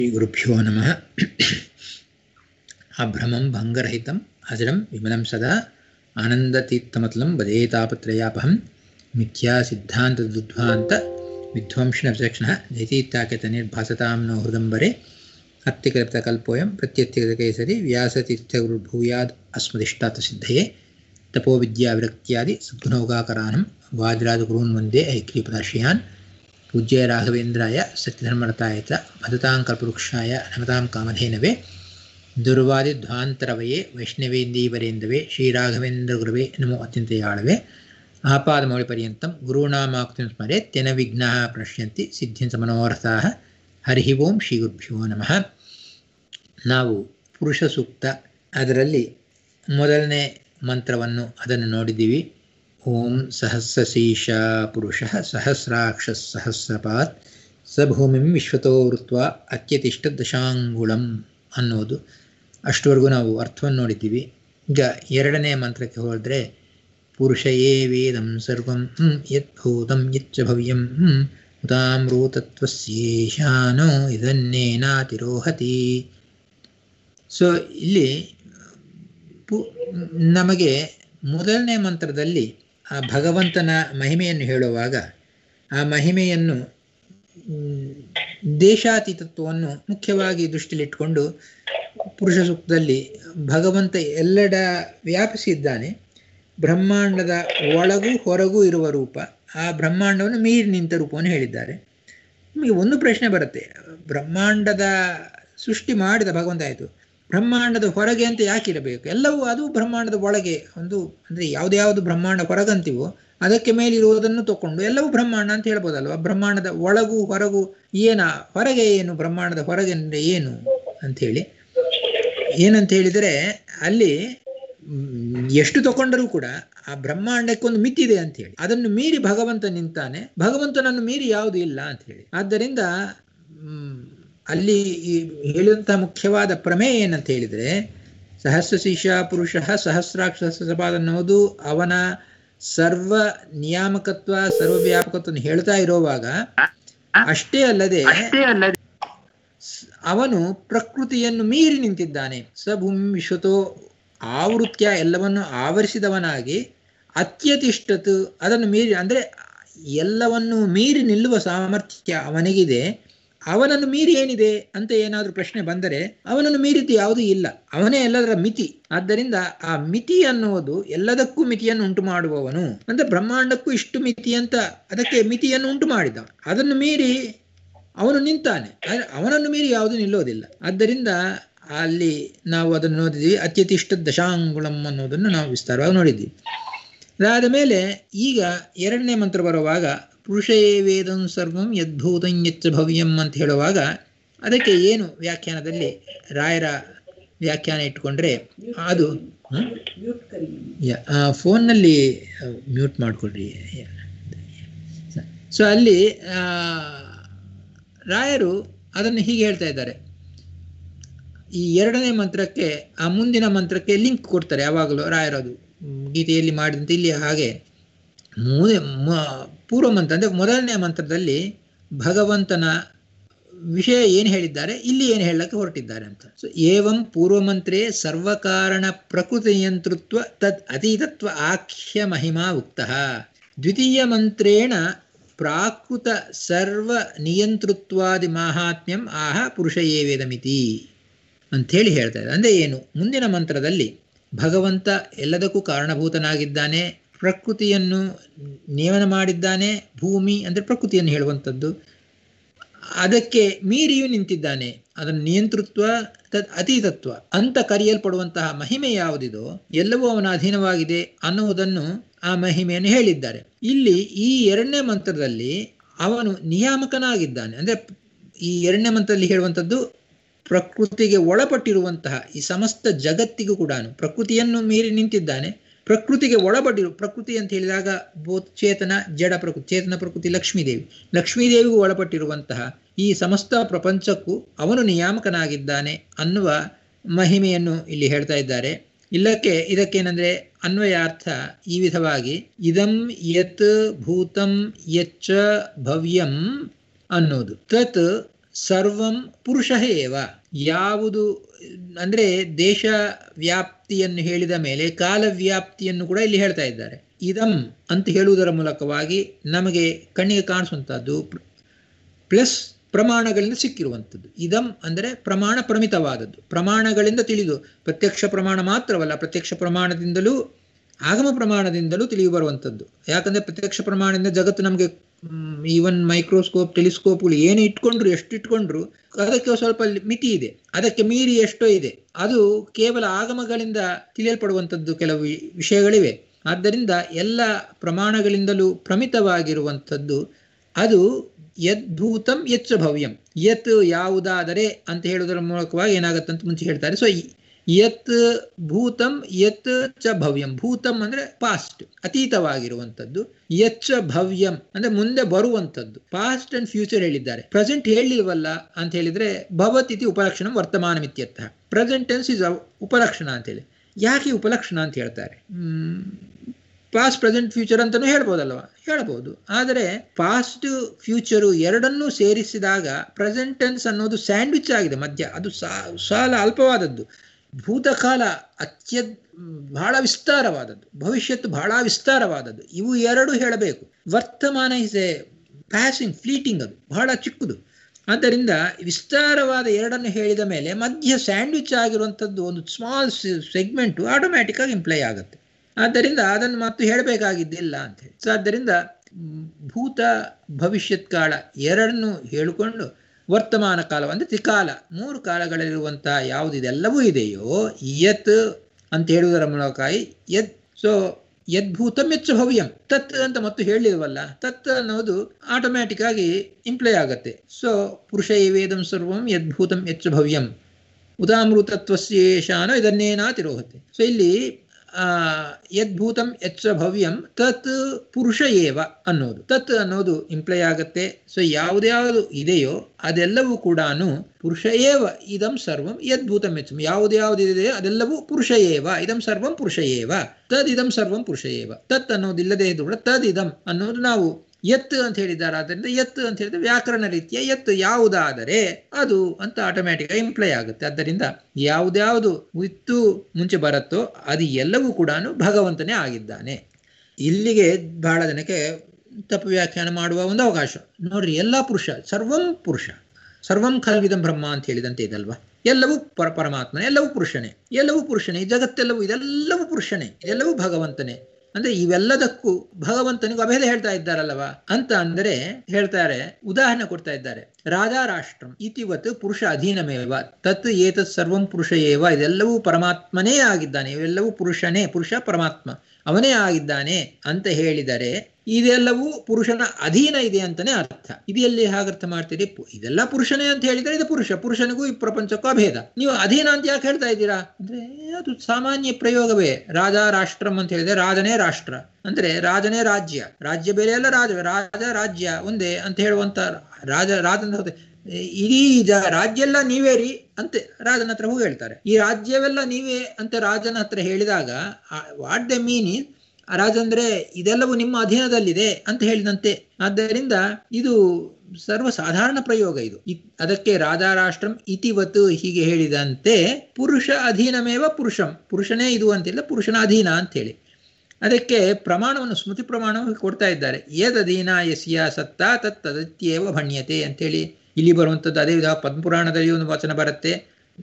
श्रीगुरुभ्यो नमः अभ्रमं भङ्गरहितम् अजरं विमलं सदा आनन्दतीर्थमतलं वदेतापत्रयापहं मिथ्यासिद्धान्तदुद्ध्वान्त विध्वंसिनविचक्षणः जयतीत्याख्यतनिर्भासतां नो हृदम्बरे अत्तिकल्पितकल्पोऽयं प्रत्यत्तिगतकेसरी व्यासतीर्थगुरुर्भूयाद् अस्मदिष्टातसिद्धये तपोविद्याविरक्त्यादि सद्गुणौगाकरानं वादिराजगुरून् वन्दे ऐक्यपदाश्रयान् पूज्य राघवेन्द्राय सत्यधर्मरताय च भजतां कल्पवृक्षाय नमतां कामधेनवे दुर्वादिध्वान्तरवये वैष्णवेन्दीवरेन्दवे श्रीराघवेन्द्रगुरवे नमो अत्यन्तयाळवे आपादमौलिपर्यन्तं गुरूणामाकृतिं स्मरे तेन विघ्नाः प्रणश्यन्ति ಸಿದ್ಧಿಂತ ಮನೋರಥಾಃ ಹರಿ ಓಂ ಶ್ರೀ ಗುರುಭ್ಯೋ ನಮಃ ನಾವು ಪುರುಷ ಸೂಕ್ತ ಅದರಲ್ಲಿ ಮೊದಲನೇ ಮಂತ್ರವನ್ನು ಅದನ್ನು ನೋಡಿದ್ದೀವಿ ಓಂ ಸಹಸ್ರಶೀಶ ಪುರುಷ ಸಹಸ್ರಾಕ್ಷ ಸಹಸ್ರಪಾತ್ ಸ ಭೂಮಿಂ ವಿಶ್ವತೋ ವೃತ್ವ ಅತ್ಯತಿಷ್ಠ ದಶಾಂಗುಳಂ ಅನ್ನೋದು ಅಷ್ಟವರೆಗೂ ನಾವು ಅರ್ಥವನ್ನು ನೋಡಿದ್ದೀವಿ ಈಗ ಎರಡನೇ ಮಂತ್ರಕ್ಕೆ ಹೋದರೆ ಪುರುಷ ಯೇ ವೇದಂ ಸರ್ವಂ ಯದ್ಭೂತಂ ಯಚ್ಚ ಭವ್ಯಂ ಉತಾಮೃತತ್ವಸ್ಯೇಷಾನೋ ಇದನ್ನೇನಾತಿರೋಹತಿ ಸೊ ಇಲ್ಲಿ ನಮಗೆ ಮೊದಲನೇ ಮಂತ್ರದಲ್ಲಿ ಆ ಭಗವಂತನ ಮಹಿಮೆಯನ್ನು ಹೇಳುವಾಗ ಆ ಮಹಿಮೆಯನ್ನು ದೇಶಾತೀತತ್ವವನ್ನು ಮುಖ್ಯವಾಗಿ ದೃಷ್ಟಿಯಲ್ಲಿಟ್ಟುಕೊಂಡು ಪುರುಷ ಸೂಕ್ತದಲ್ಲಿ ಭಗವಂತ ಎಲ್ಲೆಡ ವ್ಯಾಪಿಸಿದ್ದಾನೆ ಬ್ರಹ್ಮಾಂಡದ ಒಳಗೂ ಹೊರಗೂ ಇರುವ ರೂಪ ಆ ಬ್ರಹ್ಮಾಂಡವನ್ನು ಮೀರಿ ನಿಂತ ರೂಪವನ್ನು ಹೇಳಿದ್ದಾರೆ ನಿಮಗೆ ಒಂದು ಪ್ರಶ್ನೆ ಬರುತ್ತೆ ಬ್ರಹ್ಮಾಂಡದ ಸೃಷ್ಟಿ ಮಾಡಿದ ಭಗವಂತ ಆಯಿತು ಬ್ರಹ್ಮಾಂಡದ ಹೊರಗೆ ಅಂತ ಯಾಕೆ ಇರಬೇಕು ಎಲ್ಲವೂ ಅದು ಬ್ರಹ್ಮಾಂಡದ ಒಳಗೆ ಒಂದು ಅಂದರೆ ಯಾವುದ್ಯಾವುದು ಬ್ರಹ್ಮಾಂಡ ಹೊರಗಂತೀವೋ ಅದಕ್ಕೆ ಮೇಲಿರುವುದನ್ನು ತಗೊಂಡು ಎಲ್ಲವೂ ಬ್ರಹ್ಮಾಂಡ ಅಂತ ಹೇಳ್ಬೋದಲ್ವ ಬ್ರಹ್ಮಾಂಡದ ಒಳಗೂ ಹೊರಗೂ ಏನ ಹೊರಗೆ ಏನು ಬ್ರಹ್ಮಾಂಡದ ಹೊರಗೆ ಅಂದರೆ ಏನು ಅಂಥೇಳಿ ಏನಂತ ಹೇಳಿದರೆ ಅಲ್ಲಿ ಎಷ್ಟು ತಗೊಂಡರೂ ಕೂಡ ಆ ಬ್ರಹ್ಮಾಂಡಕ್ಕೆ ಒಂದು ಮಿತಿದೆ ಅಂತ ಹೇಳಿ ಅದನ್ನು ಮೀರಿ ಭಗವಂತ ನಿಂತಾನೆ ಭಗವಂತನನ್ನು ಮೀರಿ ಯಾವುದು ಇಲ್ಲ ಅಂತ ಹೇಳಿ ಆದ್ದರಿಂದ ಅಲ್ಲಿ ಹೇಳಿದಂತಹ ಮುಖ್ಯವಾದ ಪ್ರಮೇಯ ಏನಂತ ಹೇಳಿದರೆ ಸಹಸ್ರ ಶಿಷ ಪುರುಷ ಸಹಸ್ರಾಕ್ಷ ಸಹಸ್ರಪಾದ ಅನ್ನೋದು ಅವನ ಸರ್ವ ನಿಯಾಮಕತ್ವ ಸರ್ವವ್ಯಾಪಕತ್ವ ಹೇಳ್ತಾ ಇರುವಾಗ ಅಷ್ಟೇ ಅಲ್ಲದೆ ಅವನು ಪ್ರಕೃತಿಯನ್ನು ಮೀರಿ ನಿಂತಿದ್ದಾನೆ ಸ ಭೂಮಿ ವಿಶ್ವತೋ ಆವೃತ್ಯ ಎಲ್ಲವನ್ನು ಆವರಿಸಿದವನಾಗಿ ಅತ್ಯತಿಷ್ಠತು ಅದನ್ನು ಮೀರಿ ಅಂದರೆ ಎಲ್ಲವನ್ನು ಮೀರಿ ನಿಲ್ಲುವ ಸಾಮರ್ಥ್ಯ ಅವನಿಗಿದೆ ಅವನನ್ನು ಮೀರಿ ಏನಿದೆ ಅಂತ ಏನಾದರೂ ಪ್ರಶ್ನೆ ಬಂದರೆ ಅವನನ್ನು ಮೀರಿದ್ದು ಯಾವುದೂ ಇಲ್ಲ ಅವನೇ ಎಲ್ಲದರ ಮಿತಿ ಆದ್ದರಿಂದ ಆ ಮಿತಿ ಅನ್ನುವುದು ಎಲ್ಲದಕ್ಕೂ ಮಿತಿಯನ್ನು ಉಂಟು ಮಾಡುವವನು ಅಂದ್ರೆ ಬ್ರಹ್ಮಾಂಡಕ್ಕೂ ಇಷ್ಟು ಮಿತಿ ಅಂತ ಅದಕ್ಕೆ ಮಿತಿಯನ್ನು ಉಂಟು ಮಾಡಿದ ಅದನ್ನು ಮೀರಿ ಅವನು ನಿಂತಾನೆ ಅವನನ್ನು ಮೀರಿ ಯಾವುದು ನಿಲ್ಲೋದಿಲ್ಲ ಆದ್ದರಿಂದ ಅಲ್ಲಿ ನಾವು ಅದನ್ನು ನೋಡಿದ್ವಿ ಅತ್ಯತಿಷ್ಠ ದಶಾಂಗುಳಂ ಅನ್ನೋದನ್ನು ನಾವು ವಿಸ್ತಾರವಾಗಿ ನೋಡಿದ್ವಿ ಅದಾದ ಮೇಲೆ ಈಗ ಎರಡನೇ ಮಂತ್ರ ಬರುವಾಗ ಪುರುಷಯೇ ವೇದಂ ಸರ್ವಂ ಯದ್ಭೂತಂ ಯಚ್ಚ ಭವ್ಯಂ ಅಂತ ಹೇಳುವಾಗ ಅದಕ್ಕೆ ಏನು ವ್ಯಾಖ್ಯಾನದಲ್ಲಿ ರಾಯರ ವ್ಯಾಖ್ಯಾನ ಇಟ್ಕೊಂಡ್ರೆ ಅದು ಫೋನ್ನಲ್ಲಿ ಮ್ಯೂಟ್ ಮಾಡಿಕೊಡ್ರಿ ಸೊ ಅಲ್ಲಿ ರಾಯರು ಅದನ್ನು ಹೀಗೆ ಹೇಳ್ತಾ ಇದ್ದಾರೆ ಈ ಎರಡನೇ ಮಂತ್ರಕ್ಕೆ ಆ ಮುಂದಿನ ಮಂತ್ರಕ್ಕೆ ಲಿಂಕ್ ಕೊಡ್ತಾರೆ ಯಾವಾಗಲೂ ರಾಯರದು ಗೀತೆಯಲ್ಲಿ ಮಾಡಿದಂತೆ ಇಲ್ಲಿ ಹಾಗೆ ಪೂರ್ವ ಮಂತ್ರ ಅಂದರೆ ಮೊದಲನೇ ಮಂತ್ರದಲ್ಲಿ ಭಗವಂತನ ವಿಷಯ ಏನು ಹೇಳಿದ್ದಾರೆ ಇಲ್ಲಿ ಏನು ಹೇಳಕ್ಕೆ ಹೊರಟಿದ್ದಾರೆ ಅಂತ ಸೊ ಏವಂ ಪೂರ್ವ ಮಂತ್ರೇ ಸರ್ವಕಾರಣ ಪ್ರಕೃತಿ ನಿಯಂತೃತ್ವ ತದ್ ಅತೀತತ್ವ ಆಖ್ಯ ಮಹಿಮಾ ಉಕ್ತ ದ್ವಿತೀಯ ಮಂತ್ರೇಣ ಪ್ರಾಕೃತ ಸರ್ವ ನಿಯಂತೃತ್ವಾದಿ ಮಾಹಾತ್ಮ್ಯಂ ಆಹ ಪುರುಷ ಏವೇದಮಿತಿ ಅಂಥೇಳಿ ಹೇಳ್ತಾ ಇದ್ದಾರೆ ಅಂದರೆ ಏನು ಮುಂದಿನ ಮಂತ್ರದಲ್ಲಿ ಭಗವಂತ ಎಲ್ಲದಕ್ಕೂ ಕಾರಣಭೂತನಾಗಿದ್ದಾನೆ ಪ್ರಕೃತಿಯನ್ನು ನಿಯಮನ ಮಾಡಿದ್ದಾನೆ ಭೂಮಿ ಅಂದರೆ ಪ್ರಕೃತಿಯನ್ನು ಹೇಳುವಂಥದ್ದು ಅದಕ್ಕೆ ಮೀರಿಯೂ ನಿಂತಿದ್ದಾನೆ ಅದನ್ನು ನಿಯಂತೃತ್ವ ತದ್ ಅತೀತತ್ವ ಅಂತ ಕರೆಯಲ್ಪಡುವಂತಹ ಮಹಿಮೆ ಯಾವುದಿದೋ ಎಲ್ಲವೂ ಅವನ ಅಧೀನವಾಗಿದೆ ಅನ್ನುವುದನ್ನು ಆ ಮಹಿಮೆಯನ್ನು ಹೇಳಿದ್ದಾರೆ ಇಲ್ಲಿ ಈ ಎರಡನೇ ಮಂತ್ರದಲ್ಲಿ ಅವನು ನಿಯಾಮಕನಾಗಿದ್ದಾನೆ ಅಂದರೆ ಈ ಎರಡನೇ ಮಂತ್ರದಲ್ಲಿ ಹೇಳುವಂಥದ್ದು ಪ್ರಕೃತಿಗೆ ಒಳಪಟ್ಟಿರುವಂತಹ ಈ ಸಮಸ್ತ ಜಗತ್ತಿಗೂ ಕೂಡ ಪ್ರಕೃತಿಯನ್ನು ಮೀರಿ ನಿಂತಿದ್ದಾನೆ ಪ್ರಕೃತಿಗೆ ಒಳಪಟ್ಟಿರು ಪ್ರಕೃತಿ ಅಂತ ಹೇಳಿದಾಗ ಬೋತ್ ಚೇತನ ಜಡ ಪ್ರಕೃತಿ ಚೇತನ ಪ್ರಕೃತಿ ಲಕ್ಷ್ಮೀದೇವಿ ಲಕ್ಷ್ಮೀದೇವಿಗೂ ಒಳಪಟ್ಟಿರುವಂತಹ ಈ ಸಮಸ್ತ ಪ್ರಪಂಚಕ್ಕೂ ಅವನು ನಿಯಾಮಕನಾಗಿದ್ದಾನೆ ಅನ್ನುವ ಮಹಿಮೆಯನ್ನು ಇಲ್ಲಿ ಹೇಳ್ತಾ ಇದ್ದಾರೆ ಇಲ್ಲಕ್ಕೆ ಇದಕ್ಕೇನೆಂದರೆ ಅನ್ವಯಾರ್ಥ ಈ ವಿಧವಾಗಿ ಇದಂ ಯತ್ ಭೂತಂ ಯಚ್ಚ ಭವ್ಯಂ ಅನ್ನೋದು ತತ್ ಸರ್ವಂ ಪುರುಷ ಏವ ಯಾವುದು ಅಂದ್ರೆ ದೇಶ ವ್ಯಾಪ್ತಿಯನ್ನು ಹೇಳಿದ ಮೇಲೆ ಕಾಲ ವ್ಯಾಪ್ತಿಯನ್ನು ಕೂಡ ಇಲ್ಲಿ ಹೇಳ್ತಾ ಇದ್ದಾರೆ ಇದಂ ಅಂತ ಹೇಳುವುದರ ಮೂಲಕವಾಗಿ ನಮಗೆ ಕಣ್ಣಿಗೆ ಕಾಣಿಸುವಂತಹದ್ದು ಪ್ಲಸ್ ಪ್ರಮಾಣಗಳಿಂದ ಸಿಕ್ಕಿರುವಂಥದ್ದು ಇದಂ ಅಂದರೆ ಪ್ರಮಾಣ ಪ್ರಮಿತವಾದದ್ದು ಪ್ರಮಾಣಗಳಿಂದ ತಿಳಿದು ಪ್ರತ್ಯಕ್ಷ ಪ್ರಮಾಣ ಮಾತ್ರವಲ್ಲ ಪ್ರತ್ಯಕ್ಷ ಪ್ರಮಾಣದಿಂದಲೂ ಆಗಮ ಪ್ರಮಾಣದಿಂದಲೂ ತಿಳಿದು ಬರುವಂಥದ್ದು ಯಾಕಂದ್ರೆ ಪ್ರತ್ಯಕ್ಷ ಪ್ರಮಾಣದಿಂದ ಜಗತ್ತು ನಮಗೆ ಈವನ್ ಮೈಕ್ರೋಸ್ಕೋಪ್ ಟೆಲಿಸ್ಕೋಪ್ಗಳು ಏನು ಇಟ್ಕೊಂಡ್ರು ಎಷ್ಟು ಇಟ್ಕೊಂಡ್ರು ಅದಕ್ಕೆ ಸ್ವಲ್ಪ ಮಿತಿ ಇದೆ ಅದಕ್ಕೆ ಮೀರಿ ಎಷ್ಟೋ ಇದೆ ಅದು ಕೇವಲ ಆಗಮಗಳಿಂದ ತಿಳಿಯಲ್ಪಡುವಂಥದ್ದು ಕೆಲವು ವಿಷಯಗಳಿವೆ ಆದ್ದರಿಂದ ಎಲ್ಲ ಪ್ರಮಾಣಗಳಿಂದಲೂ ಪ್ರಮಿತವಾಗಿರುವಂಥದ್ದು ಅದು ಯದ್ಭೂತಂ ಯಚ್ಚ ಭವ್ಯಂ ಯತ್ ಯಾವುದಾದರೆ ಅಂತ ಹೇಳುವುದರ ಮೂಲಕವಾಗಿ ಏನಾಗತ್ತಂತ ಮುಂಚೆ ಹೇಳ್ತಾರೆ ಸೊ ಯತ್ ಭೂತಂ ಯತ್ ಚ ಭವ್ಯಂ ಭೂತಂ ಅಂದ್ರೆ ಪಾಸ್ಟ್ ಅತೀತವಾಗಿರುವಂಥದ್ದು ಯಚ್ಚ ಭವ್ಯಂ ಅಂದ್ರೆ ಮುಂದೆ ಬರುವಂಥದ್ದು ಪಾಸ್ಟ್ ಅಂಡ್ ಫ್ಯೂಚರ್ ಹೇಳಿದ್ದಾರೆ ಪ್ರೆಸೆಂಟ್ ಹೇಳಿಲ್ವಲ್ಲ ಅಂತ ಹೇಳಿದ್ರೆ ಭವತ್ ಇತಿ ಉಪಲಕ್ಷಣ ವರ್ತಮಾನ ಮಿತ್ಯರ್ಥ ಪ್ರೆಸೆಂಟ್ ಟೆನ್ಸ್ ಇಸ್ ಉಪಲಕ್ಷಣ ಅಂತ ಹೇಳಿ ಯಾಕೆ ಉಪಲಕ್ಷಣ ಅಂತ ಹೇಳ್ತಾರೆ ಹ್ಮ್ ಪಾಸ್ಟ್ ಪ್ರೆಸೆಂಟ್ ಫ್ಯೂಚರ್ ಅಂತಲೂ ಹೇಳ್ಬೋದಲ್ವಾ ಹೇಳ್ಬೋದು ಆದರೆ ಪಾಸ್ಟ್ ಫ್ಯೂಚರು ಎರಡನ್ನೂ ಸೇರಿಸಿದಾಗ ಪ್ರೆಸೆಂಟ್ ಟೆನ್ಸ್ ಅನ್ನೋದು ಸ್ಯಾಂಡ್ವಿಚ್ ಆಗಿದೆ ಮಧ್ಯ ಅದು ಸಾಲ ಅಲ್ಪವಾದದ್ದು ಭೂತಕಾಲ ಅತ್ಯ ಬಹಳ ವಿಸ್ತಾರವಾದದ್ದು ಭವಿಷ್ಯತ್ತು ಬಹಳ ವಿಸ್ತಾರವಾದದ್ದು ಇವು ಎರಡು ಹೇಳಬೇಕು ವರ್ತಮಾನ ಇಸ್ ಎ ಪ್ಯಾಸಿಂಗ್ ಫ್ಲೀಟಿಂಗ್ ಅದು ಬಹಳ ಚಿಕ್ಕದು ಆದ್ದರಿಂದ ವಿಸ್ತಾರವಾದ ಎರಡನ್ನು ಹೇಳಿದ ಮೇಲೆ ಮಧ್ಯ ಸ್ಯಾಂಡ್ವಿಚ್ ಆಗಿರುವಂಥದ್ದು ಒಂದು ಸ್ಮಾಲ್ ಸೆಗ್ಮೆಂಟು ಆಟೋಮ್ಯಾಟಿಕ್ ಆಗಿ ಇಂಪ್ಲೈ ಆಗುತ್ತೆ ಆದ್ದರಿಂದ ಅದನ್ನು ಮತ್ತು ಹೇಳಬೇಕಾಗಿದ್ದಿಲ್ಲ ಅಂತ ಹೇಳಿ ಸೊ ಆದ್ದರಿಂದ ಭೂತ ಭವಿಷ್ಯತ್ ಕಾಲ ಎರಡನ್ನು ಹೇಳಿಕೊಂಡು ವರ್ತಮಾನ ಕಾಲ ಅಂದರೆ ತ್ರಿಕಾಲ ಮೂರು ಕಾಲಗಳಲ್ಲಿರುವಂತಹ ಯಾವುದಿದೆಲ್ಲವೂ ಇದೆಯೋ ಯತ್ ಅಂತ ಹೇಳುವುದರ ಮೂಲಕ ಯದ್ ಸೊ ಯದ್ಭೂತಂ ಹೆಚ್ಚು ಭವ್ಯಂ ತತ್ ಅಂತ ಮತ್ತು ಹೇಳಿಲ್ವಲ್ಲ ತತ್ ಅನ್ನೋದು ಆಟೋಮ್ಯಾಟಿಕ್ ಆಗಿ ಇಂಪ್ಲೈ ಆಗುತ್ತೆ ಸೊ ಪುರುಷ ಏವೇದಂ ಸರ್ವಂ ಯದ್ಭೂತಂ ಹೆಚ್ಚು ಭವ್ಯಂ ಉದಾಮೃತತ್ವಶಾನೋ ಇದನ್ನೇನಾ ತಿರೋಹತೆ ಸೊ ಇಲ್ಲಿ ಆ ಯದ್ಭೂತಂ ಎಚ್ಚ ಭವ್ಯಂ ತತ್ ಪುರುಷ ಏವ ಅನ್ನೋದು ತತ್ ಅನ್ನೋದು ಇಂಪ್ಲೈ ಆಗತ್ತೆ ಸೊ ಯಾವ್ದ್ಯಾವುದು ಇದೆಯೋ ಅದೆಲ್ಲವೂ ಕೂಡ ಪುರುಷ ಏವ ಇದಂ ಸರ್ವಂ ಯದ್ಭೂತಂ ಎಚ್ಚಂ ಯಾವುದ್ಯಾವುದಿದೆಯೋ ಅದೆಲ್ಲವೂ ಪುರುಷ ಏವ ಇದಂ ಸರ್ವಂ ಪುರುಷ ಏವ ತದ್ ಇದಂ ಸರ್ವಂ ಪುರುಷ ಏವ ತತ್ ಅನ್ನೋದಿಲ್ಲದೆ ಇದ್ದು ಕೂಡ ತದ್ ಇದಂ ಅನ್ನೋದು ನಾವು ಎತ್ ಅಂತ ಹೇಳಿದ್ದಾರೆ ಆದ್ದರಿಂದ ಎತ್ ಅಂತ ಹೇಳಿದ್ರೆ ವ್ಯಾಕರಣ ರೀತಿಯ ಎತ್ ಯಾವುದಾದರೆ ಅದು ಅಂತ ಆಟೋಮ್ಯಾಟಿಕ್ ಇಂಪ್ಲೈ ಆಗುತ್ತೆ ಆದ್ದರಿಂದ ಯಾವುದ್ಯಾವುದು ಇತ್ತು ಮುಂಚೆ ಬರುತ್ತೋ ಅದು ಎಲ್ಲವೂ ಕೂಡ ಭಗವಂತನೇ ಆಗಿದ್ದಾನೆ ಇಲ್ಲಿಗೆ ಬಹಳ ಜನಕ್ಕೆ ತಪ್ಪು ವ್ಯಾಖ್ಯಾನ ಮಾಡುವ ಒಂದು ಅವಕಾಶ ನೋಡ್ರಿ ಎಲ್ಲ ಪುರುಷ ಸರ್ವಂ ಪುರುಷ ಸರ್ವಂ ಖಲ್ವಿದಂ ಬ್ರಹ್ಮ ಅಂತ ಹೇಳಿದಂತೆ ಇದಲ್ವಾ ಎಲ್ಲವೂ ಪರ ಪರಮಾತ್ಮನೇ ಎಲ್ಲವೂ ಪುರುಷನೇ ಎಲ್ಲವೂ ಪುರುಷನೇ ಈ ಜಗತ್ತೆಲ್ಲವೂ ಇದೆಲ್ಲವೂ ಪುರುಷನೇ ಇದೆಲ್ಲವೂ ಭಗವಂತನೇ ಅಂದ್ರೆ ಇವೆಲ್ಲದಕ್ಕೂ ಭಗವಂತನಿಗೂ ಅಭೇದ ಹೇಳ್ತಾ ಇದ್ದಾರಲ್ಲವಾ ಅಂತ ಅಂದರೆ ಹೇಳ್ತಾರೆ ಉದಾಹರಣೆ ಕೊಡ್ತಾ ಇದ್ದಾರೆ ರಾಜಾ ರಾಷ್ಟ್ರಂ ಇತಿವತ್ ಪುರುಷ ಅಧೀನಮೇವ ತತ್ ಏತತ್ ಸರ್ವಂ ಪುರುಷ ಏವ ಇದೆಲ್ಲವೂ ಪರಮಾತ್ಮನೇ ಆಗಿದ್ದಾನೆ ಇವೆಲ್ಲವೂ ಪುರುಷನೇ ಪುರುಷ ಪರಮಾತ್ಮ ಅವನೇ ಆಗಿದ್ದಾನೆ ಅಂತ ಹೇಳಿದರೆ ಇದೆಲ್ಲವೂ ಪುರುಷನ ಅಧೀನ ಇದೆ ಅಂತಾನೆ ಅರ್ಥ ಇದು ಎಲ್ಲಿ ಹಾಗರ್ಥ ಮಾಡ್ತೀರಿ ಇದೆಲ್ಲ ಪುರುಷನೇ ಅಂತ ಹೇಳಿದರೆ ಇದು ಪುರುಷ ಪುರುಷನಿಗೂ ಈ ಪ್ರಪಂಚಕ್ಕೂ ಅಭೇದ ನೀವು ಅಧೀನ ಅಂತ ಯಾಕೆ ಹೇಳ್ತಾ ಇದ್ದೀರಾ ಅಂದ್ರೆ ಅದು ಸಾಮಾನ್ಯ ಪ್ರಯೋಗವೇ ರಾಜ ರಾಷ್ಟ್ರಂ ಅಂತ ಹೇಳಿದ್ರೆ ರಾಜನೇ ರಾಷ್ಟ್ರ ಅಂದ್ರೆ ರಾಜನೇ ರಾಜ್ಯ ರಾಜ್ಯ ಬೇರೆ ಅಲ್ಲ ರಾಜ ರಾಜ ರಾಜ್ಯ ಒಂದೇ ಅಂತ ಹೇಳುವಂತ ರಾಜ ರಾಜ ಇಡೀ ಜ ರಾಜ್ಯ ಎಲ್ಲ ನೀವೇ ರೀ ಅಂತೆ ರಾಜನ ಹತ್ರ ಹೋಗಿ ಹೇಳ್ತಾರೆ ಈ ರಾಜ್ಯವೆಲ್ಲ ನೀವೇ ಅಂತ ರಾಜನ ಹತ್ರ ಹೇಳಿದಾಗ ವಾಟ್ ದ ಮೀನ್ ಇಸ್ ರಾಜಂದ್ರೆ ಇದೆಲ್ಲವೂ ನಿಮ್ಮ ಅಧೀನದಲ್ಲಿದೆ ಅಂತ ಹೇಳಿದಂತೆ ಆದ್ದರಿಂದ ಇದು ಸರ್ವ ಸಾಧಾರಣ ಪ್ರಯೋಗ ಇದು ಅದಕ್ಕೆ ರಾಧಾರಾಷ್ಟ್ರಂ ಇತಿವತ್ತು ಹೀಗೆ ಹೇಳಿದಂತೆ ಪುರುಷ ಅಧೀನಮೇವ ಪುರುಷಂ ಪುರುಷನೇ ಇದು ಅಂತಿಲ್ಲ ಪುರುಷನ ಅಧೀನ ಅಂತ ಹೇಳಿ ಅದಕ್ಕೆ ಪ್ರಮಾಣವನ್ನು ಸ್ಮೃತಿ ಪ್ರಮಾಣವನ್ನು ಕೊಡ್ತಾ ಇದ್ದಾರೆ ಯದಧೀನ ಯಸ್ಯ ಸತ್ತ ತತ್ ತದತ್ಯೇವ ಭಣ್ಯತೆ ಅಂತೇಳಿ ಇಲ್ಲಿ ಬರುವಂಥದ್ದು ಅದೇ ವಿಧ ಪದ್ಮಪುರಾಣದಲ್ಲಿ ಒಂದು ವಚನ ಬರುತ್ತೆ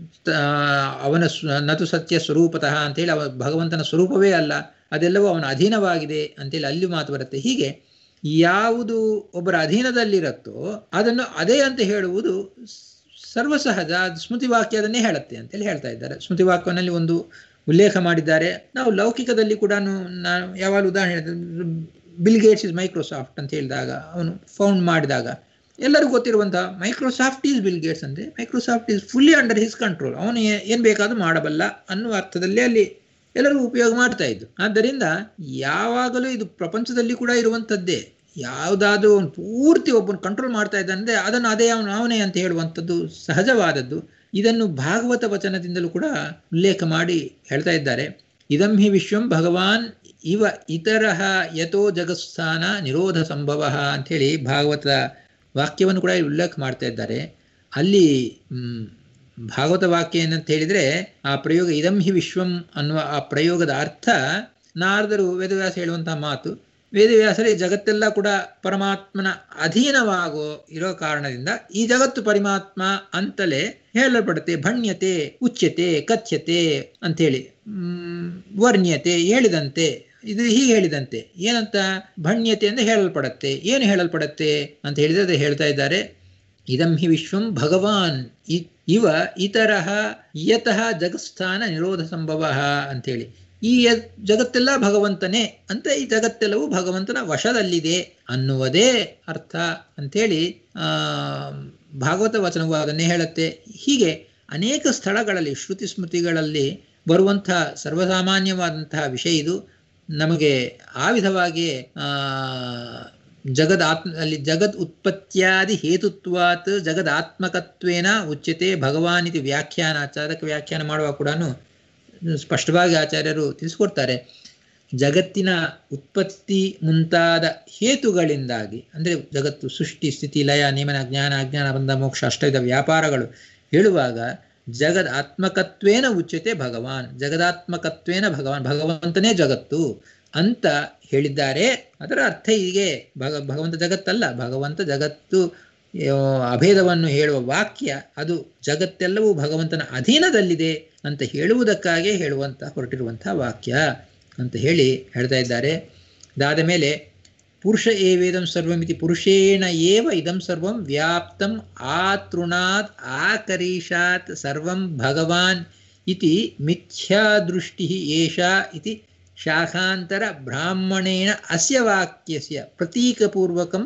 ಅವನ ನತು ಸತ್ಯ ಸ್ವರೂಪತಃ ಅಂತೇಳಿ ಅವ ಭಗವಂತನ ಸ್ವರೂಪವೇ ಅಲ್ಲ ಅದೆಲ್ಲವೂ ಅವನ ಅಧೀನವಾಗಿದೆ ಅಂತೇಳಿ ಅಲ್ಲಿ ಮಾತು ಬರುತ್ತೆ ಹೀಗೆ ಯಾವುದು ಒಬ್ಬರ ಅಧೀನದಲ್ಲಿರುತ್ತೋ ಅದನ್ನು ಅದೇ ಅಂತ ಹೇಳುವುದು ಸರ್ವಸಹಜ ಸ್ಮೃತಿ ವಾಕ್ಯ ಅದನ್ನೇ ಹೇಳುತ್ತೆ ಅಂತೇಳಿ ಹೇಳ್ತಾ ಇದ್ದಾರೆ ಸ್ಮೃತಿ ವಾಕ್ಯನಲ್ಲಿ ಒಂದು ಉಲ್ಲೇಖ ಮಾಡಿದ್ದಾರೆ ನಾವು ಲೌಕಿಕದಲ್ಲಿ ಕೂಡ ನಾನು ಯಾವಾಗ ಉದಾಹರಣೆ ಬಿಲ್ ಗೇಟ್ಸ್ ಇಸ್ ಮೈಕ್ರೋಸಾಫ್ಟ್ ಅಂತ ಹೇಳಿದಾಗ ಅವನು ಫೌಂಡ್ ಮಾಡಿದಾಗ ಎಲ್ಲರಿಗೂ ಗೊತ್ತಿರುವಂತಹ ಮೈಕ್ರೋಸಾಫ್ಟ್ ಈಸ್ ಬಿಲ್ ಗೇಟ್ಸ್ ಅಂದ್ರೆ Microsoft is fully under his control ಅವನು ಏನ್ ಬೇಕಾದ್ರೂ ಮಾಡಬಲ್ಲ ಅನ್ನುವ ಅರ್ಥದಲ್ಲಿ ಅಲ್ಲಿ ಎಲ್ಲರಿಗೂ ಉಪಯೋಗ ಮಾಡ್ತಾ ಇದ್ದು ಆದ್ದರಿಂದ ಯಾವಾಗಲೂ ಇದು ಪ್ರಪಂಚದಲ್ಲಿ ಕೂಡ ಇರುವಂಥದ್ದೇ ಯಾವುದಾದ್ರೂ ಒಂದು ಪೂರ್ತಿ ಒಬ್ಬನು ಕಂಟ್ರೋಲ್ ಮಾಡ್ತಾ ಇದ್ದಾನೆ ಅದನ್ನು ಅದೇ ಅವನು ಅವನೇ ಅಂತ ಹೇಳುವಂಥದ್ದು ಸಹಜವಾದದ್ದು ಇದನ್ನು ಭಾಗವತ ವಚನದಿಂದಲೂ ಕೂಡ ಉಲ್ಲೇಖ ಮಾಡಿ ಹೇಳ್ತಾ ಇದ್ದಾರೆ ಇದಂ ಹಿ ವಿಶ್ವಂ ಭಗವಾನ್ ಇವ ಇತರ ಯಥೋ ಜಗತ್ಸ್ಥಾನ ನಿರೋಧ ಸಂಭವ ಅಂಥೇಳಿ ಭಾಗವತ ವಾಕ್ಯವನ್ನು ಕೂಡ ಉಲ್ಲೇಖ ಮಾಡ್ತಾ ಇದ್ದಾರೆ ಅಲ್ಲಿ ಮ್, ಭಾಗವತ ವಾಕ್ಯ ಏನಂತ ಹೇಳಿದ್ರೆ ಆ ಪ್ರಯೋಗ ಇದಂ ಹಿ ವಿಶ್ವಂ ಅನ್ನುವ ಆ ಪ್ರಯೋಗದ ಅರ್ಥ ನಾರದರು ವೇದವ್ಯಾಸ ಹೇಳುವಂತಹ ಮಾತು ವೇದವ್ಯಾಸರೇ ಜಗತ್ತೆಲ್ಲ ಕೂಡ ಪರಮಾತ್ಮನ ಅಧೀನವಾಗೋ ಇರೋ ಕಾರಣದಿಂದ ಈ ಜಗತ್ತು ಪರಮಾತ್ಮ ಅಂತಲೇ ಹೇಳಲ್ಪಡುತ್ತೆ ಭಣ್ಯತೆ ಉಚ್ಯತೆ ಕಥ್ಯತೆ ಅಂಥೇಳಿ ಮ್, ವರ್ಣ್ಯತೆ ಹೇಳಿದಂತೆ ಇದು ಹೀಗೆ ಹೇಳಿದಂತೆ ಏನಂತ ಭಣ್ಯತೆ ಅಂತ ಹೇಳಲ್ಪಡತ್ತೆ ಏನು ಹೇಳಲ್ಪಡತ್ತೆ ಅಂತ ಹೇಳಿದ್ರೆ ಅದು ಹೇಳ್ತಾ ಇದ್ದಾರೆ ಇದಂ ಹಿ ವಿಶ್ವಂ ಭಗವಾನ್ ಇ- ಇವ ಇತರಹ ಯತಃ ಜಗತ್ಸ್ಥಾನ ನಿರೋಧ ಸಂಭವ ಅಂತೇಳಿ ಈ ಯ- ಜಗತ್ತೆಲ್ಲ ಭಗವಂತನೇ ಅಂತ ಈ ಜಗತ್ತೆಲ್ಲವೂ ಭಗವಂತನ ವಶದಲ್ಲಿದೆ ಅನ್ನುವುದೇ ಅರ್ಥ ಅಂಥೇಳಿ ಆ ಭಾಗವತ ವಚನವು ಅದನ್ನೇ ಹೇಳುತ್ತೆ ಹೀಗೆ ಅನೇಕ ಸ್ಥಳಗಳಲ್ಲಿ ಶ್ರುತಿ ಸ್ಮೃತಿಗಳಲ್ಲಿ ಬರುವಂಥ ಸರ್ವಸಾಮಾನ್ಯವಾದಂತಹ ವಿಷಯ ಇದು ನಮಗೆ ಆ ವಿಧವಾಗಿ ಆ ಜಗದ್ ಆತ್ಮ ಅಲ್ಲಿ ಜಗದ್ ಉತ್ಪತ್ತ್ಯಾದಿ ಹೇತುತ್ವಾತ್ ಜಗದಾತ್ಮಕತ್ವೇನ ಉಚ್ಯತೆ ಭಗವಾನ್ ಇದು ವ್ಯಾಖ್ಯಾನ ಅದಕ್ಕೆ ವ್ಯಾಖ್ಯಾನ ಮಾಡುವಾಗ ಕೂಡ ಸ್ಪಷ್ಟವಾಗಿ ಆಚಾರ್ಯರು ತಿಳಿಸ್ಕೊಡ್ತಾರೆ ಜಗತ್ತಿನ ಉತ್ಪತ್ತಿ ಮುಂತಾದ ಹೇತುಗಳಿಂದಾಗಿ ಅಂದರೆ ಜಗತ್ತು ಸೃಷ್ಟಿ ಸ್ಥಿತಿ ಲಯ ನೇಮನ ಜ್ಞಾನ ಅಜ್ಞಾನ ಬಂಧ ಮೋಕ್ಷ ಅಷ್ಟವಿಧ ವ್ಯಾಪಾರಗಳು ಹೇಳುವಾಗ ಜಗದ್ ಆತ್ಮಕತ್ವೇನ ಉಚ್ಯತೆ ಭಗವಾನ್ ಜಗದಾತ್ಮಕತ್ವೇನ ಭಗವಾನ್ ಭಗವಂತನೇ ಜಗತ್ತು ಅಂತ ಹೇಳಿದ್ದಾರೆ ಅದರ ಅರ್ಥ ಹೀಗೆ ಭಗ ಭಗವಂತ ಜಗತ್ತಲ್ಲ ಭಗವಂತ ಜಗತ್ತು ಆ, ಅಭೇದವನ್ನು ಹೇಳುವ ವಾಕ್ಯ ಅದು ಜಗತ್ತೆಲ್ಲವೂ ಭಗವಂತನ ಅಧೀನದಲ್ಲಿದೆ ಅಂತ ಹೇಳುವುದಕ್ಕಾಗಿ ಹೇಳುವಂತ ಹೊರಟಿರುವಂತಹ ವಾಕ್ಯ ಅಂತ ಹೇಳಿ ಹೇಳ್ತಾ ಇದ್ದಾರೆ ಅದಾದ ಮೇಲೆ ಪುರುಷ ಏವೇದಂ ಸರ್ವಮಿತಿ ಪುರುಷೇಣ ಏವ ಇದಂ ಸರ್ವಂ ವ್ಯಾಪ್ತಂ ಆತೃಣಾತ್ ಆಕರೀಷಾತ್ ಸರ್ವಂ ಭಗವಾನ್ ಇತಿ ಮಿಥ್ಯಾದೃಷ್ಟಿ ಏಷಾ ಇತಿ ಶಾಖಾಂತರ ಬ್ರಾಹ್ಮಣೇನ ಅಸ್ಯ ವಾಕ್ಯಸ್ಯ ಪ್ರತೀಕಪೂರ್ವಕಂ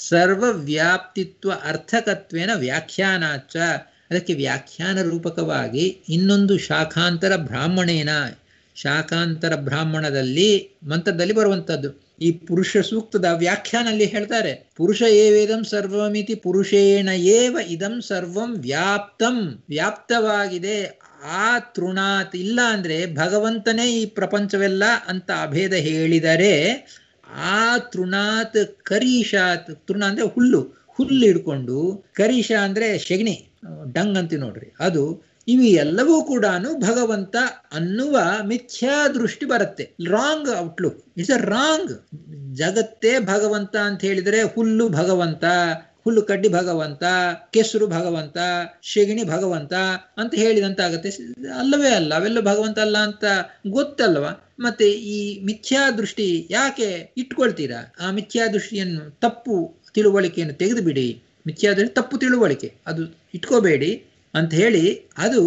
ಸರ್ವವ್ಯಾಪ್ತಿತ್ವ ಅರ್ಥಕತ್ವೇನ ವ್ಯಾಖ್ಯಾನಾಚ ಅದಕ್ಕೆ ವ್ಯಾಖ್ಯಾನ ರೂಪಕವಾಗಿ ಇನ್ನೊಂದು ಶಾಖಾಂತರ ಬ್ರಾಹ್ಮಣೇನ ಶಾಖಾಂತರ ಬ್ರಾಹ್ಮಣದಲ್ಲಿ ಮಂತ್ರದಲ್ಲಿ ಬರುವಂಥದ್ದು ಈ ಪುರುಷ ಸೂಕ್ತದ ವ್ಯಾಖ್ಯಾನಲ್ಲಿ ಹೇಳ್ತಾರೆ ಪುರುಷ ಏವೇದಂ ಸರ್ವಮಿತಿ ಪುರುಷೇಣ ಏವ ಇದಂ ಸರ್ವಂ ವ್ಯಾಪ್ತಂ ವ್ಯಾಪ್ತವಾಗಿದೆ ಆ ತೃಣಾತ್ ಇಲ್ಲ ಅಂದ್ರೆ ಭಗವಂತನೇ ಈ ಪ್ರಪಂಚವೆಲ್ಲ ಅಂತ ಅಭೇದ ಹೇಳಿದರೆ ಆ ತೃಣಾತ್ ಕರೀಶಾತ್ ತೃಣ ಅಂದ್ರೆ ಹುಲ್ಲು ಹುಲ್ಲು ಹಿಡ್ಕೊಂಡು ಕರೀಶ ಅಂದ್ರೆ ಶೆಗಣಿ ಡಂಗ್ ಅಂತೀವಿ ನೋಡ್ರಿ ಅದು ಇವು ಎಲ್ಲವೂ ಕೂಡ ಭಗವಂತ ಅನ್ನುವ ಮಿಥ್ಯಾ ದೃಷ್ಟಿ ಬರುತ್ತೆ wrong outlook it's a wrong ಜಗತ್ತೇ ಭಗವಂತ ಅಂತ ಹೇಳಿದರೆ ಹುಲ್ಲು ಭಗವಂತ ಹುಲ್ಲು ಕಡ್ಡಿ ಭಗವಂತ ಕೆಸರು ಭಗವಂತ ಶೆಗಣಿ ಭಗವಂತ ಅಂತ ಹೇಳಿದಂತಾಗತ್ತೆ ಅಲ್ಲವೇ ಅಲ್ಲ ಅವೆಲ್ಲ ಭಗವಂತ ಅಲ್ಲ ಅಂತ ಗೊತ್ತಲ್ವಾ ಮತ್ತೆ ಈ ಮಿಥ್ಯಾ ದೃಷ್ಟಿ ಯಾಕೆ ಇಟ್ಕೊಳ್ತೀರಾ ಆ ಮಿಥ್ಯಾ ದೃಷ್ಟಿಯನ್ನು ತಪ್ಪು ತಿಳುವಳಿಕೆಯನ್ನು ತೆಗೆದು ಬಿಡಿ ಮಿಥ್ಯಾ ದೃಷ್ಟಿ ತಪ್ಪು ತಿಳುವಳಿಕೆ ಅದು ಇಟ್ಕೋಬೇಡಿ ಅಂತ ಹೇಳಿ ಅದು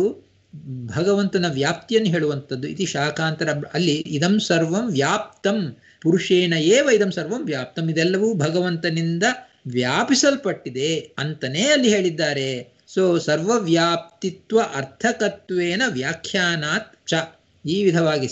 ಭಗವಂತನ ವ್ಯಾಪ್ತಿಯನ್ನು ಹೇಳುವಂಥದ್ದು ಇತಿ ಶಾಖಾಂತರ ಅಲ್ಲಿ ಇದಂ ಸರ್ವಂ ವ್ಯಾಪ್ತಂ ಪುರುಷೇಣ ಏವ ಇದಂ ಸರ್ವಂ ವ್ಯಾಪ್ತಂ ಇದೆಲ್ಲವೂ ಭಗವಂತನಿಂದ ವ್ಯಾಪಿಸಲ್ಪಟ್ಟಿದೆ ಅಂತನೇ ಅಲ್ಲಿ ಹೇಳಿದ್ದಾರೆ ಸೊ ಸರ್ವವ್ಯಾಪ್ತಿತ್ವ ಅರ್ಥಕತ್ವೇನ ವ್ಯಾಖ್ಯಾನಾತ್ ಚ ಈ ವಿಧವಾಗಿ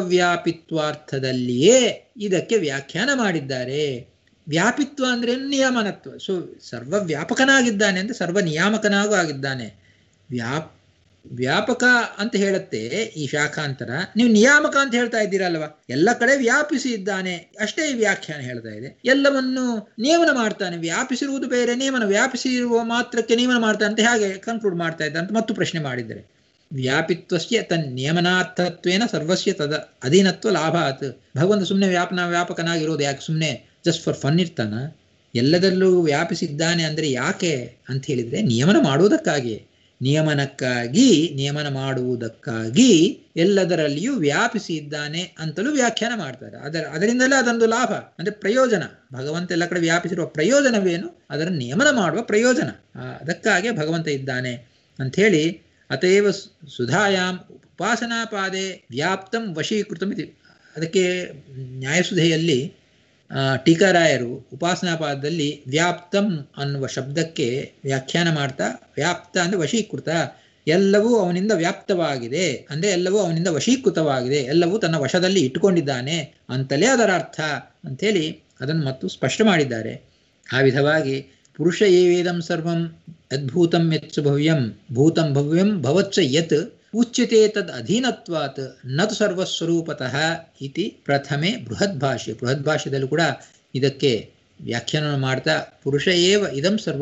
ಸರ್ವವ್ಯಾಪಿತ್ವಾರ್ಥದಲ್ಲಿಯೇ ಇದಕ್ಕೆ ವ್ಯಾಖ್ಯಾನ ಮಾಡಿದ್ದಾರೆ ವ್ಯಾಪಿತ್ವ ಅಂದ್ರೆ ನಿಯಮನತ್ವ ಸೊ ಸರ್ವ ವ್ಯಾಪಕನಾಗಿದ್ದಾನೆ ಅಂತ ಸರ್ವ ನಿಯಾಮಕನಾಗೂ ಆಗಿದ್ದಾನೆ ವ್ಯಾಪ್ ವ್ಯಾಪಕ ಅಂತ ಹೇಳುತ್ತೆ ಈ ಶಾಖಾಂತರ ನೀವು ನಿಯಾಮಕ ಅಂತ ಹೇಳ್ತಾ ಇದ್ದೀರಲ್ವಾ ಎಲ್ಲ ಕಡೆ ವ್ಯಾಪಿಸಿ ಇದ್ದಾನೆ ಅಷ್ಟೇ ಈ ವ್ಯಾಖ್ಯಾನ ಹೇಳ್ತಾ ಇದೆ ಎಲ್ಲವನ್ನು ನಿಯಮನ ಮಾಡ್ತಾನೆ ವ್ಯಾಪಿಸಿರುವುದು ಬೇರೆ ನಿಯಮನ ವ್ಯಾಪಿಸಿರುವ ಮಾತ್ರಕ್ಕೆ ನಿಯಮನ ಮಾಡ್ತಾನೆ ಅಂತ ಹೇಗೆ ಕನ್ಕ್ಲೂಡ್ ಮಾಡ್ತಾ ಇದ್ದ ಅಂತ ಮತ್ತು ಪ್ರಶ್ನೆ ಮಾಡಿದ್ದಾರೆ ವ್ಯಾಪಿತ್ವಸ್ಯ ತನ್ ನಿಯಮನಾರ್ಥತ್ವೇನ ಸರ್ವಸ್ಯ ತದ ಅಧೀನತ್ವ ಲಾಭಾತ್ ಭಗವಂತ ಸುಮ್ಮನೆ ವ್ಯಾಪನ ವ್ಯಾಪಕನಾಗಿರೋದು ಯಾಕೆ ಸುಮ್ಮನೆ ಜಸ್ಟ್ ಫಾರ್ ಫನ್ ಇರ್ತಾನ ಎಲ್ಲದರಲ್ಲೂ ವ್ಯಾಪಿಸಿದ್ದಾನೆ ಅಂದರೆ ಯಾಕೆ ಅಂತ ಹೇಳಿದ್ರೆ ನಿಯಮನ ಮಾಡುವುದಕ್ಕಾಗಿ ನಿಯಮನಕ್ಕಾಗಿ ನಿಯಮನ ಮಾಡುವುದಕ್ಕಾಗಿ ಎಲ್ಲದರಲ್ಲಿಯೂ ವ್ಯಾಪಿಸಿ ಇದ್ದಾನೆ ಅಂತಲೂ ವ್ಯಾಖ್ಯಾನ ಮಾಡ್ತಾರೆ ಅದರ ಅದರಿಂದಲೇ ಅದೊಂದು ಲಾಭ ಅಂದ್ರೆ ಪ್ರಯೋಜನ ಭಗವಂತ ಎಲ್ಲ ಕಡೆ ವ್ಯಾಪಿಸಿರುವ ಪ್ರಯೋಜನವೇನು ಅದರ ನಿಯಮನ ಮಾಡುವ ಪ್ರಯೋಜನ ಅದಕ್ಕಾಗಿ ಭಗವಂತ ಇದ್ದಾನೆ ಅಂಥೇಳಿ ಅತೇವ ಸುಧಾಯಾಮ್ ಉಪಾಸನಾಪಾದೆ ವ್ಯಾಪ್ತಂ ವಶೀಕೃತಂ ಇತಿ ಅದಕ್ಕೆ ನ್ಯಾಯಸುಧೆಯಲ್ಲಿ ಟೀಕಾರಾಯರು ಉಪಾಸನಾಪಾದದಲ್ಲಿ ವ್ಯಾಪ್ತಂ ಅನ್ನುವ ಶಬ್ದಕ್ಕೆ ವ್ಯಾಖ್ಯಾನ ಮಾಡ್ತಾ ವ್ಯಾಪ್ತ ಅಂದ್ರೆ ವಶೀಕೃತ ಎಲ್ಲವೂ ಅವನಿಂದ ವ್ಯಾಪ್ತವಾಗಿದೆ ಅಂದ್ರೆ ಎಲ್ಲವೂ ಅವನಿಂದ ವಶೀಕೃತವಾಗಿದೆ ಎಲ್ಲವೂ ತನ್ನ ವಶದಲ್ಲಿ ಇಟ್ಟುಕೊಂಡಿದ್ದಾನೆ ಅಂತಲೇ ಅದರ ಅರ್ಥ ಅಂಥೇಳಿ ಅದನ್ನು ಮತ್ತು ಸ್ಪಷ್ಟ ಮಾಡಿದ್ದಾರೆ ಆ ವಿಧವಾಗಿ ಪುರುಷ ಏವೇದಂ ಸರ್ವಂ ಅದ್ಭೂತಂ ಯಚ್ಚ ಭವ್ಯಂ ಭೂತಂ ಭವ್ಯಂ ಭವಚ್ಚ ಯತ್ ಉಚ್ಯತೆ ತದ್ ಅಧೀನತ್ವಾತ್ ನತು ಸರ್ವಸ್ವರೂಪತಃ ಇತಿ ಪ್ರಥಮೆ ಬೃಹತ್ ಭಾಷ್ಯ ಬೃಹತ್ ಭಾಷ್ಯದಲ್ಲೂ ಕೂಡ ಇದಕ್ಕೆ ವ್ಯಾಖ್ಯಾನ ಮಾಡ್ತಾ ಪುರುಷ ಏವ ಇದಂ ಸರ್ವಂ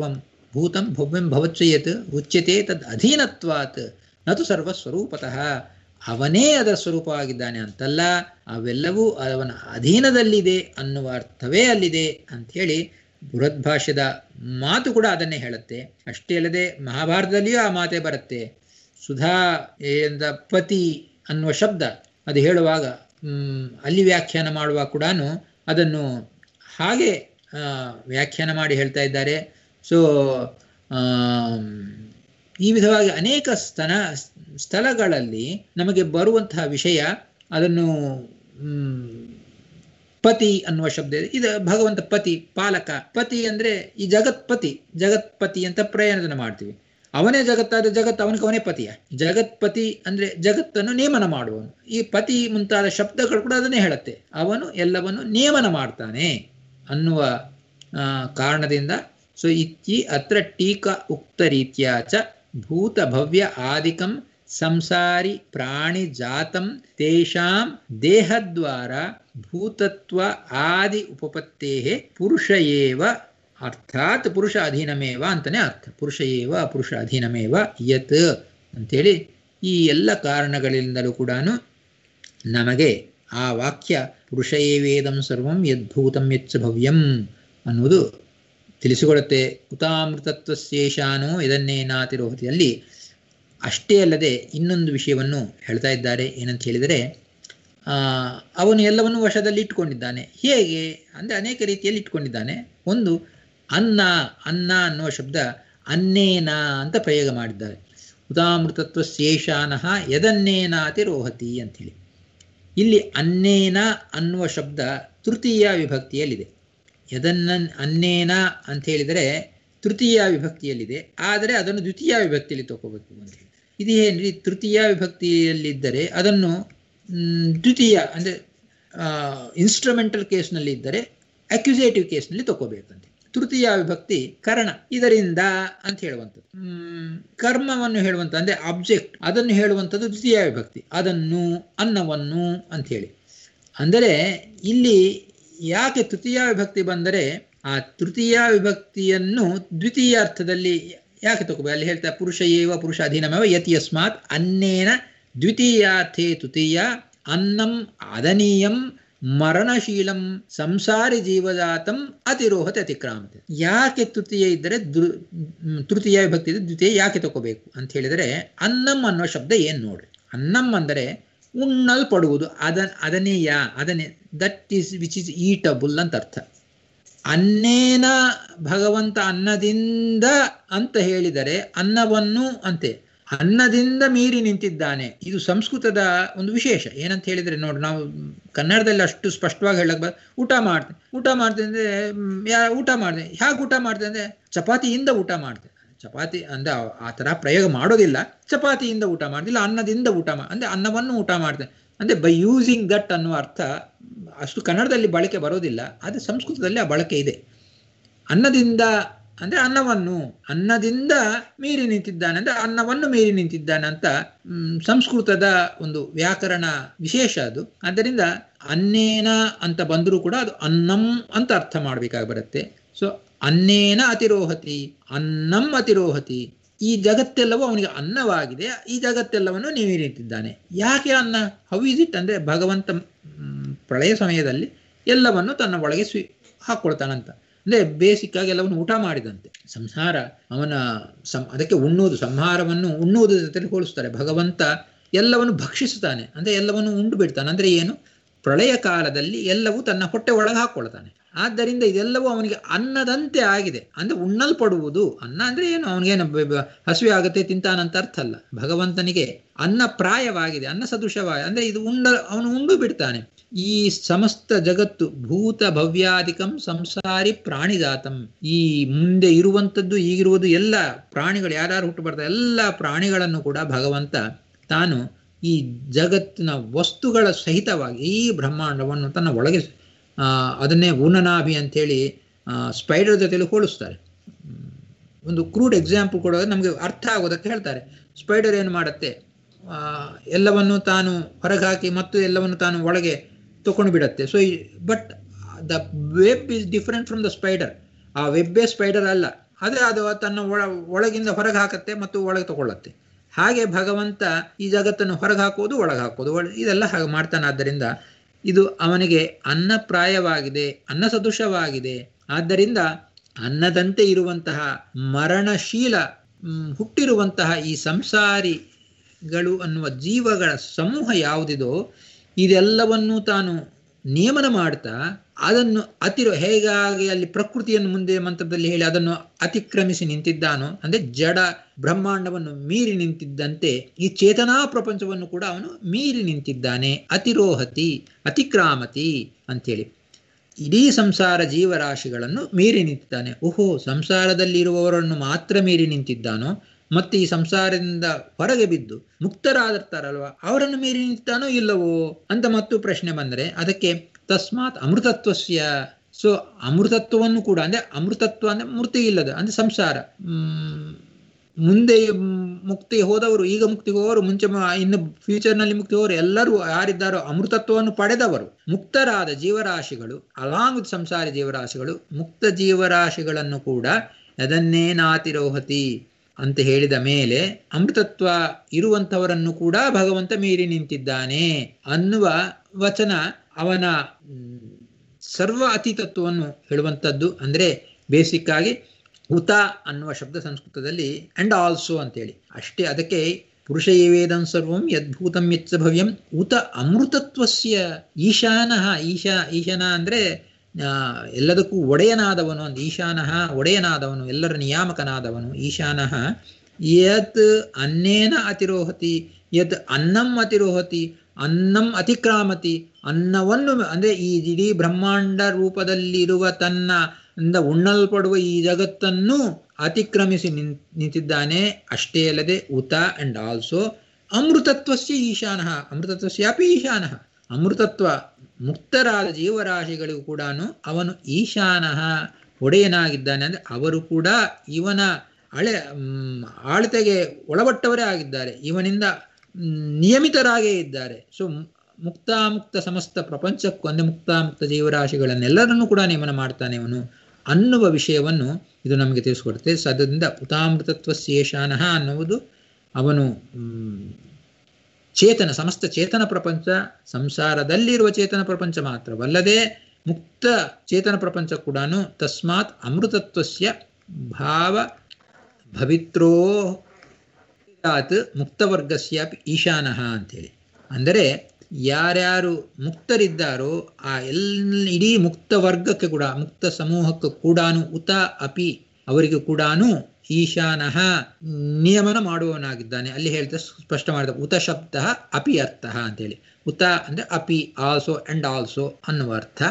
ಭೂತಂ ಭವ್ಯಂ ಭವಚ್ಚಯತ್ ಉಚ್ಯತೆ ತದ್ ಅಧೀನತ್ವಾತ್ ನತು ಸರ್ವಸ್ವರೂಪತಃ ಅವನೇ ಅದರ ಸ್ವರೂಪವಾಗಿದ್ದಾನೆ ಅಂತಲ್ಲ ಅವೆಲ್ಲವೂ ಅವನ ಅಧೀನದಲ್ಲಿದೆ ಅನ್ನುವ ಅರ್ಥವೇ ಅಲ್ಲಿದೆ ಅಂಥೇಳಿ ಬೃಹದ್ಭಾಷ್ಯದ ಮಾತು ಕೂಡ ಅದನ್ನೇ ಹೇಳುತ್ತೆ ಅಷ್ಟೇ ಅಲ್ಲದೆ ಮಹಾಭಾರತದಲ್ಲಿಯೂ ಆ ಮಾತೇ ಬರುತ್ತೆ ಸುಧಾ ಎಂದ ಪತಿ ಅನ್ನುವ ಶಬ್ದ ಅದು ಹೇಳುವಾಗ ಅಲ್ಲಿ ವ್ಯಾಖ್ಯಾನ ಮಾಡುವಾಗ ಕೂಡ ಅದನ್ನು ಹಾಗೆ ವ್ಯಾಖ್ಯಾನ ಮಾಡಿ ಹೇಳ್ತಾ ಇದ್ದಾರೆ ಸೊ ಈ ವಿಧವಾಗಿ ಅನೇಕ ಸ್ತನ ಸ್ಥಳಗಳಲ್ಲಿ ನಮಗೆ ಬರುವಂತಹ ವಿಷಯ ಅದನ್ನು ಪತಿ ಅನ್ನುವ ಶಬ್ದ ಇದೆ ಇದು ಭಗವಂತ ಪತಿ ಪಾಲಕ ಪತಿ ಅಂದ್ರೆ ಈ ಜಗತ್ಪತಿ ಜಗತ್ಪತಿ ಅಂತ ಪ್ರಯೋಜನ ಮಾಡ್ತೀವಿ ಅವನೇ ಜಗತ್ತಾದ ಜಗತ್ ಅವನಿಗೆ ಅವನೇ ಪತಿಯ ಜಗತ್ಪತಿ ಅಂದ್ರೆ ಜಗತ್ತನ್ನು ನೇಮನ ಮಾಡುವವನು ಈ ಪತಿ ಮುಂತಾದ ಶಬ್ದಗಳು ಕೂಡ ಅದನ್ನೇ ಹೇಳುತ್ತೆ ಅವನು ಎಲ್ಲವನ್ನು ನೇಮನ ಮಾಡ್ತಾನೆ ಅನ್ನುವ ಕಾರಣದಿಂದ ಸೊ ಇತ್ತಿ ಅತ್ರ ಟೀಕಾ ಉಕ್ತ ರೀತ್ಯ ಚ ಭೂತ ಭವ್ಯ ಆದಿಕಂ ಸಂಸಾರಿ ಪ್ರಾಣಿ ಜಾತಂ ತೇಷಾಂ ದೇಹದ್ವಾರ ಭೂತತ್ವ ಆದಿ ಉಪಪತ್ತೇ ಪುರುಷ ಏವ ಅರ್ಥಾತ್ ಪುರುಷ ಅಧೀನಮೇವ ಅಂತಾನೆ ಅರ್ಥ ಪುರುಷ ಏವ ಪುರುಷ ಅಧೀನಮೇವ ಯತ್ ಅಂತೇಳಿ ಈ ಎಲ್ಲ ಕಾರಣಗಳಿಂದಲೂ ಕೂಡ ನಮಗೆ ಆ ವಾಕ್ಯ ಪುರುಷ ಏವೇದಂ ಸರ್ವಂ ಯದ್ಭೂತಂ ಯಚ್ಚ ಭವ್ಯಂ ಅನ್ನುವುದು ತಿಳಿಸಿಕೊಡುತ್ತೆ ಉತಾಮೃತತ್ವಶೇಷಾನೋ ಇದನ್ನೇನಾತಿರೋಹತಿ ಅಲ್ಲಿ ಅಷ್ಟೇ ಅಲ್ಲದೆ ಇನ್ನೊಂದು ವಿಷಯವನ್ನು ಹೇಳ್ತಾ ಇದ್ದಾರೆ ಏನಂತ ಹೇಳಿದರೆ ಅವನು ಎಲ್ಲವನ್ನು ವಶದಲ್ಲಿ ಇಟ್ಕೊಂಡಿದ್ದಾನೆ ಹೇಗೆ ಅಂದರೆ ಅನೇಕ ರೀತಿಯಲ್ಲಿ ಇಟ್ಕೊಂಡಿದ್ದಾನೆ ಒಂದು ಅನ್ನ ಅನ್ನ ಅನ್ನುವ ಶಬ್ದ ಅನ್ನೇನ ಅಂತ ಪ್ರಯೋಗ ಮಾಡಿದ್ದಾರೆ ಉದಾಮೃತತ್ವ ಶೇಷಾನಃ ಯದನ್ನೇನಾತಿ ರೋಹತಿ ಅಂಥೇಳಿ ಇಲ್ಲಿ ಅನ್ನೇನ ಅನ್ನುವ ಶಬ್ದ ತೃತೀಯ ವಿಭಕ್ತಿಯಲ್ಲಿದೆ ಯದನ್ನ ಅನ್ನೇನ ಅಂತ ಹೇಳಿದರೆ ತೃತೀಯ ವಿಭಕ್ತಿಯಲ್ಲಿದೆ ಆದರೆ ಅದನ್ನು ದ್ವಿತೀಯ ವಿಭಕ್ತಿಯಲ್ಲಿ ತಗೋಬೇಕು ಅಂತ ಹೇಳಿ ಇದು ಏನ್ರಿ ತೃತೀಯ ವಿಭಕ್ತಿಯಲ್ಲಿದ್ದರೆ ಅದನ್ನು ದ್ವಿತೀಯ ಅಂದರೆ ಇನ್ಸ್ಟ್ರುಮೆಂಟಲ್ ಕೇಸ್ನಲ್ಲಿ ಇದ್ದರೆ ಅಕ್ಯುಸೇಟಿವ್ ಕೇಸ್ನಲ್ಲಿ ತಗೋಬೇಕಂತೆ ತೃತೀಯ ವಿಭಕ್ತಿ ಕರ್ಣ ಇದರಿಂದ ಅಂತ ಹೇಳುವಂಥದ್ದು ಕರ್ಮವನ್ನು ಹೇಳುವಂಥ ಅಂದರೆ ಆಬ್ಜೆಕ್ಟ್ ಅದನ್ನು ಹೇಳುವಂಥದ್ದು ದ್ವಿತೀಯ ವಿಭಕ್ತಿ ಅದನ್ನು ಅನ್ನವನ್ನು ಅಂತ ಹೇಳಿ ಅಂದರೆ ಇಲ್ಲಿ ಯಾಕೆ ತೃತೀಯ ವಿಭಕ್ತಿ ಬಂದರೆ ಆ ತೃತೀಯ ವಿಭಕ್ತಿಯನ್ನು ದ್ವಿತೀಯ ಅರ್ಥದಲ್ಲಿ ಯಾಕೆ ತಗೋಬೇಕು ಅಲ್ಲಿ ಹೇಳ್ತಾ ಪುರುಷ ಏವ ಪುರುಷ ಅಧೀನಮೇವ ಯತಿ ಯಸ್ಮಾತ್ ಅನ್ನೇನ ದ್ವಿತೀಯಾರ್ಥೇ ತೃತೀಯ ಅನ್ನಂ ಅದನೀಯಂ ಮರಣಶೀಲಂ ಸಂಸಾರಿ ಜೀವಜಾತಂ ಅತಿರೋಹತೆ ಅತಿಕ್ರಾಮತೆ ಯಾಕೆ ತೃತೀಯ ಇದ್ದರೆ ತೃತೀಯ ವಿಭಕ್ತಿ ದ್ವಿತೀಯ ಯಾಕೆ ತಗೋಬೇಕು ಅಂತ ಹೇಳಿದರೆ ಅನ್ನಂ ಅನ್ನೋ ಶಬ್ದ ಏನು ನೋಡ್ರಿ ಅನ್ನಂ ಅಂದರೆ ಉಣ್ಣಲ್ಪಡುವುದು ಅದ ಅದನೇಯ ಅದನ್ನೇ that is which is eatable ಅಂತ ಅರ್ಥ ಅನ್ನೇನ ಭಗವಂತ ಅನ್ನದಿಂದ ಅಂತ ಹೇಳಿದರೆ ಅನ್ನವನ್ನು ಅಂತೆ ಅನ್ನದಿಂದ ಮೀರಿ ನಿಂತಿದ್ದಾನೆ ಇದು ಸಂಸ್ಕೃತದ ಒಂದು ವಿಶೇಷ ಏನಂತ ಹೇಳಿದರೆ ನೋಡಿ ನಾವು ಕನ್ನಡದಲ್ಲಿ ಅಷ್ಟು ಸ್ಪಷ್ಟವಾಗಿ ಹೇಳಕ್ ಬ ಊಟ ಮಾಡ್ತೇನೆ ಊಟ ಮಾಡ್ತೇನೆ ಅಂದರೆ ಯಾ ಊಟ ಮಾಡಿದೆ ಹೇಗೆ ಊಟ ಮಾಡ್ತೇನೆ ಅಂದರೆ ಚಪಾತಿಯಿಂದ ಊಟ ಮಾಡ್ತೇನೆ ಚಪಾತಿ ಅಂದರೆ ಆ ಥರ ಪ್ರಯೋಗ ಮಾಡೋದಿಲ್ಲ ಚಪಾತಿಯಿಂದ ಊಟ ಮಾಡ್ತಿಲ್ಲ ಅನ್ನದಿಂದ ಊಟ ಮಾ ಅಂದರೆ ಅನ್ನವನ್ನು ಊಟ ಮಾಡ್ತೇನೆ ಅಂದರೆ ಬೈ ಯೂಸಿಂಗ್ ದಟ್ ಅನ್ನುವ ಅರ್ಥ ಅಷ್ಟು ಕನ್ನಡದಲ್ಲಿ ಬಳಕೆ ಬರೋದಿಲ್ಲ ಆದರೆ ಸಂಸ್ಕೃತದಲ್ಲಿ ಆ ಬಳಕೆ ಇದೆ ಅನ್ನದಿಂದ ಅಂದರೆ ಅನ್ನವನ್ನು ಅನ್ನದಿಂದ ಮೀರಿ ನಿಂತಿದ್ದಾನೆ ಅಂದರೆ ಅನ್ನವನ್ನು ಮೀರಿ ನಿಂತಿದ್ದಾನೆ ಅಂತ ಸಂಸ್ಕೃತದ ಒಂದು ವ್ಯಾಕರಣ ವಿಶೇಷ ಅದು ಆದ್ದರಿಂದ ಅನ್ನೇನ ಅಂತ ಬಂದರೂ ಕೂಡ ಅದು ಅನ್ನಂ ಅಂತ ಅರ್ಥ ಮಾಡಬೇಕಾಗಿ ಬರುತ್ತೆ ಸೊ ಅನ್ನೇನ ಅತಿರೋಹತಿ ಅನ್ನಂ ಅತಿರೋಹತಿ ಈ ಜಗತ್ತೆಲ್ಲವೂ ಅವನಿಗೆ ಅನ್ನವಾಗಿದೆ ಈ ಜಗತ್ತೆಲ್ಲವನ್ನು ನೀವೇ ನಿಂತಿದ್ದಾನೆ ಯಾಕೆ ಅನ್ನ ಹೌ ಇಸ್ ಇಟ್ ಅಂದರೆ ಭಗವಂತ ಪ್ರಳಯ ಸಮಯದಲ್ಲಿ ಎಲ್ಲವನ್ನು ತನ್ನ ಒಳಗೆ ಸ್ವೀ ಹಾಕ್ಕೊಳ್ತಾನಂತ ಅಂದರೆ ಬೇಸಿಕ್ ಆಗಿ ಎಲ್ಲವನ್ನು ಊಟ ಮಾಡಿದಂತೆ ಸಂಸಾರ ಅವನ ಸಂ ಅದಕ್ಕೆ ಉಣ್ಣುವುದು ಸಂಹಾರವನ್ನು ಉಣ್ಣುವುದು ಜೊತೆಲಿ ಹೋಲಿಸ್ತಾರೆ ಭಗವಂತ ಎಲ್ಲವನ್ನು ಭಕ್ಷಿಸುತ್ತಾನೆ ಅಂದರೆ ಎಲ್ಲವನ್ನು ಉಂಡು ಬಿಡ್ತಾನೆ ಅಂದರೆ ಏನು ಪ್ರಳಯ ಕಾಲದಲ್ಲಿ ಎಲ್ಲವೂ ತನ್ನ ಹೊಟ್ಟೆ ಒಳಗೆ ಹಾಕ್ಕೊಳ್ತಾನೆ ಆದ್ದರಿಂದ ಇದೆಲ್ಲವೂ ಅವನಿಗೆ ಅನ್ನದಂತೆ ಆಗಿದೆ ಅಂದರೆ ಉಣ್ಣಲ್ಪಡುವುದು ಅನ್ನ ಅಂದರೆ ಏನು ಅವನಿಗೇನು ಹಸಿವೆ ಆಗುತ್ತೆ ತಿಂತಾನಂತ ಅರ್ಥ ಅಲ್ಲ ಭಗವಂತನಿಗೆ ಅನ್ನ ಪ್ರಾಯವಾಗಿದೆ ಅನ್ನ ಸದೃಶವಾಗಿ ಅಂದರೆ ಇದು ಉಂಡ ಅವನು ಉಂಡು ಬಿಡ್ತಾನೆ ಈ ಸಮಸ್ತ ಜಗತ್ತು ಭೂತ ಭವ್ಯಾಧಿಕಂ ಸಂಸಾರಿ ಪ್ರಾಣಿಜಾತಂ ಈ ಮುಂದೆ ಇರುವಂಥದ್ದು ಈಗಿರುವುದು ಎಲ್ಲ ಪ್ರಾಣಿಗಳು ಯಾರ್ಯಾರು ಹುಟ್ಟು ಬರ್ತಾರೆ ಎಲ್ಲ ಪ್ರಾಣಿಗಳನ್ನು ಕೂಡ ಭಗವಂತ ತಾನು ಈ ಜಗತ್ತಿನ ವಸ್ತುಗಳ ಸಹಿತವಾಗಿ ಈ ಬ್ರಹ್ಮಾಂಡವನ್ನು ತನ್ನ ಒಳಗೆ ಅದನ್ನೇ ಊನನಾಭಿ ಅಂಥೇಳಿ ಸ್ಪೈಡರ್ ಜೊತೆಲಿ ಹೋಲಿಸ್ತಾರೆ ಒಂದು ಕ್ರೂಡ್ ಎಕ್ಸಾಂಪಲ್ ಕೊಡೋದು ನಮಗೆ ಅರ್ಥ ಆಗೋದಕ್ಕೆ ಹೇಳ್ತಾರೆ ಸ್ಪೈಡರ್ ಏನು ಮಾಡುತ್ತೆ ಎಲ್ಲವನ್ನು ತಾನು ಹೊರಗೆ ಹಾಕಿ ಮತ್ತು ಎಲ್ಲವನ್ನು ತಾನು ಒಳಗೆ ತಗೊಂಡು ಬಿಡತ್ತೆ so but the web is different from the spider ಆ ವೆಬ್ಬೇ ಸ್ಪೈಡರ್ ಅಲ್ಲ ಅದೇ ಅದು ತನ್ನ ಒಳ ಒಳಗಿಂದ ಹೊರಗೆ ಹಾಕತ್ತೆ ಮತ್ತು ಒಳಗೆ ತಗೊಳ್ಳತ್ತೆ ಹಾಗೆ ಭಗವಂತ ಈ ಜಗತ್ತನ್ನು ಹೊರಗೆ ಹಾಕೋದು ಒಳಗೆ ಹಾಕೋದು ಒಳ ಇದೆಲ್ಲ ಹಾಗೆ ಮಾಡ್ತಾನೆ ಆದ್ದರಿಂದ ಇದು ಅವನಿಗೆ ಅನ್ನಪ್ರಾಯವಾಗಿದೆ ಅನ್ನ ಸದೃಶವಾಗಿದೆ ಆದ್ದರಿಂದ ಅನ್ನದಂತೆ ಇರುವಂತಹ ಮರಣಶೀಲ ಹುಟ್ಟಿರುವಂತಹ ಈ ಸಂಸಾರಿಗಳು ಅನ್ನುವ ಜೀವಗಳ ಸಮೂಹ ಯಾವುದಿದೋ ಇದೆಲ್ಲವನ್ನೂ ತಾನು ನಿಯಮನ ಮಾಡ್ತಾ ಅದನ್ನು ಅತಿರೋ ಹೇಗಾಗಿ ಅಲ್ಲಿ ಪ್ರಕೃತಿಯನ್ನು ಮುಂದೆ ಮಂತ್ರದಲ್ಲಿ ಹೇಳಿ ಅದನ್ನು ಅತಿಕ್ರಮಿಸಿ ನಿಂತಿದ್ದಾನೋ ಅಂದ್ರೆ ಜಡ ಬ್ರಹ್ಮಾಂಡವನ್ನು ಮೀರಿ ನಿಂತಿದ್ದಂತೆ ಈ ಚೇತನಾ ಪ್ರಪಂಚವನ್ನು ಕೂಡ ಅವನು ಮೀರಿ ನಿಂತಿದ್ದಾನೆ ಅತಿರೋಹತಿ ಅತಿಕ್ರಾಮತಿ ಅಂತೇಳಿ ಇಡೀ ಸಂಸಾರ ಜೀವರಾಶಿಗಳನ್ನು ಮೀರಿ ನಿಂತಿದ್ದಾನೆ ಓಹೋ ಸಂಸಾರದಲ್ಲಿರುವವರನ್ನು ಮಾತ್ರ ಮೀರಿ ನಿಂತಿದ್ದಾನೋ ಮತ್ತೆ ಈ ಸಂಸಾರದಿಂದ ಹೊರಗೆ ಬಿದ್ದು ಮುಕ್ತರಾದಿರ್ತಾರಲ್ವ ಅವರನ್ನು ಮೀರಿ ನಿಂತಾನೋ ಇಲ್ಲವೋ ಅಂತ ಮತ್ತು ಪ್ರಶ್ನೆ ಬಂದರೆ ಅದಕ್ಕೆ ತಸ್ಮಾತ್ ಅಮೃತತ್ವಸ್ಯ ಸೊ ಅಮೃತತ್ವವನ್ನು ಕೂಡ ಅಂದ್ರೆ ಅಮೃತತ್ವ ಅಂದ್ರೆ ಮೂರ್ತಿ ಇಲ್ಲದ ಅಂದ್ರೆ ಸಂಸಾರ ಮುಂದೆ ಮುಕ್ತಿ ಹೋದವರು ಈಗ ಮುಕ್ತಿಗೆ ಹೋದವರು ಮುಂಚೆ ಇನ್ನು ಫ್ಯೂಚರ್ನಲ್ಲಿ ಮುಕ್ತಿ ಹೋವರು ಎಲ್ಲರೂ ಯಾರಿದ್ದಾರೋ ಅಮೃತತ್ವವನ್ನು ಪಡೆದವರು ಮುಕ್ತರಾದ ಜೀವರಾಶಿಗಳು ಅಲಾಂಗ್ ವಿತ್ ಸಂಸಾರಿ ಜೀವರಾಶಿಗಳು ಮುಕ್ತ ಜೀವರಾಶಿಗಳನ್ನು ಕೂಡ ಯದನ್ನೇನಾತಿರೋಹತಿ ಅಂತ ಹೇಳಿದ ಮೇಲೆ ಅಮೃತತ್ವ ಇರುವಂಥವರನ್ನು ಕೂಡ ಭಗವಂತ ಮೀರಿ ನಿಂತಿದ್ದಾನೆ ಅನ್ನುವ ವಚನ ಅವನ ಸರ್ವ ಅತೀತತ್ವವನ್ನು ಹೇಳುವಂಥದ್ದು ಅಂದ್ರೆ ಬೇಸಿಕ್ ಆಗಿ ಉತ ಅನ್ನುವ ಶಬ್ದ ಸಂಸ್ಕೃತದಲ್ಲಿ ಅಂಡ್ ಆಲ್ಸೋ ಅಂತೇಳಿ ಅಷ್ಟೇ ಅದಕ್ಕೆ ಪುರುಷ ಏವೇದಂ ಸರ್ವಂ ಯದ್ಭೂತಂ ಯಚ್ಚ ಭವ್ಯಂ ಉತ ಅಮೃತತ್ವಸ್ಯ ಈಶಾನಃ ಈಶಾ ಈಶಾನ ಅಂದ್ರೆ ಎಲ್ಲದಕ್ಕೂ ಒಡೆಯನಾದವನು ಅಂತ ಈಶಾನಃ ಒಡೆಯನಾದವನು ಎಲ್ಲರ ನಿಯಾಮಕನಾದವನು ಈಶಾನಃ ಯತ್ ಅನ್ನೇನ ಅತಿರೋಹತಿ ಯತ್ ಅನ್ನಂ ಅತಿರೋಹತಿ ಅನ್ನಂ ಅತಿಕ್ರಾಮತಿ ಅನ್ನವನ್ನು ಅಂದ್ರೆ ಈ ಇಡೀ ಬ್ರಹ್ಮಾಂಡ ರೂಪದಲ್ಲಿರುವ ತನ್ನ ಇಂದ ಉಣ್ಣಲ್ಪಡುವ ಈ ಜಗತ್ತನ್ನು ಅತಿಕ್ರಮಿಸಿ ನಿನ್ ನಿಂತಿದ್ದಾನೆ ಅಷ್ಟೇ ಅಲ್ಲದೆ ಉತ ಅಂಡ್ ಆಲ್ಸೋ ಅಮೃತತ್ವಸ್ಯ ಈಶಾನಃ ಅಮೃತತ್ವಸ್ಯಾಪಿ ಈಶಾನಃ ಅಮೃತತ್ವ ಮುಕ್ತರಾದ ಜೀವರಾಶಿಗಳಿಗೂ ಕೂಡ ಅವನು ಈಶಾನಃ ಒಡೆಯನಾಗಿದ್ದಾನೆ ಅಂದ್ರೆ ಅವರು ಕೂಡ ಇವನ ಅಳೆ ಆಳ್ತೆಗೆ ಒಳಪಟ್ಟವರೇ ಆಗಿದ್ದಾರೆ ಇವನಿಂದ ನಿಯಮಿತರಾಗೇ ಇದ್ದಾರೆ ಸೊ ಮುಕ್ತಾಮುಕ್ತ ಸಮಸ್ತ ಪ್ರಪಂಚಕ್ಕೂ ಅಂದ್ರೆ ಮುಕ್ತಾಮುಕ್ತ ಜೀವರಾಶಿಗಳನ್ನೆಲ್ಲರನ್ನೂ ಕೂಡ ನೇಮನ ಮಾಡ್ತಾನೆ ಅವನು ಅನ್ನುವ ವಿಷಯವನ್ನು ಇದು ನಮಗೆ ತಿಳಿಸ್ಕೊಡುತ್ತೆ ಸದ್ಯದಿಂದ ಉತಾಮೃತತ್ವ ಶೇಷಾನಃ ಅನ್ನುವುದು ಅವನು ಚೇತನ ಸಮಸ್ತ ಚೇತನ ಪ್ರಪಂಚ ಸಂಸಾರದಲ್ಲಿರುವ ಚೇತನ ಪ್ರಪಂಚ ಮಾತ್ರವಲ್ಲದೆ ಮುಕ್ತ ಚೇತನ ಪ್ರಪಂಚ ಕೂಡ ತಸ್ಮಾತ್ ಅಮೃತತ್ವಸ್ಯ ಭಾವ ಭವಿತ್ರೋ ಮುಕ್ತವರ್ಗಸ್ಯಾಪಿ ಈಶಾನಃ ಅಂತೇಳಿ ಅಂದರೆ ಯಾರ್ಯಾರು ಮುಕ್ತರಿದ್ದಾರೋ ಆ ಎಲ್ಲ ಇಡೀ ಮುಕ್ತ ವರ್ಗಕ್ಕೆ ಕೂಡ ಮುಕ್ತ ಸಮೂಹಕ್ಕೆ ಕೂಡ ಉತ ಅಪಿ ಅವರಿಗೆ ಕೂಡ ಈಶಾನಃ ನಿಯಮನ ಮಾಡುವವನಾಗಿದ್ದಾನೆ ಅಲ್ಲಿ ಹೇಳ್ತಾ ಸ್ಪಷ್ಟ ಮಾಡಿದ ಉತ ಶಬ್ದ ಅಪಿ ಅರ್ಥ ಅಂತೇಳಿ ಉತ ಅಂದ್ರೆ ಅಪಿ ಆಲ್ಸೋ ಅಂಡ್ ಆಲ್ಸೋ ಅನ್ನುವ ಅರ್ಥ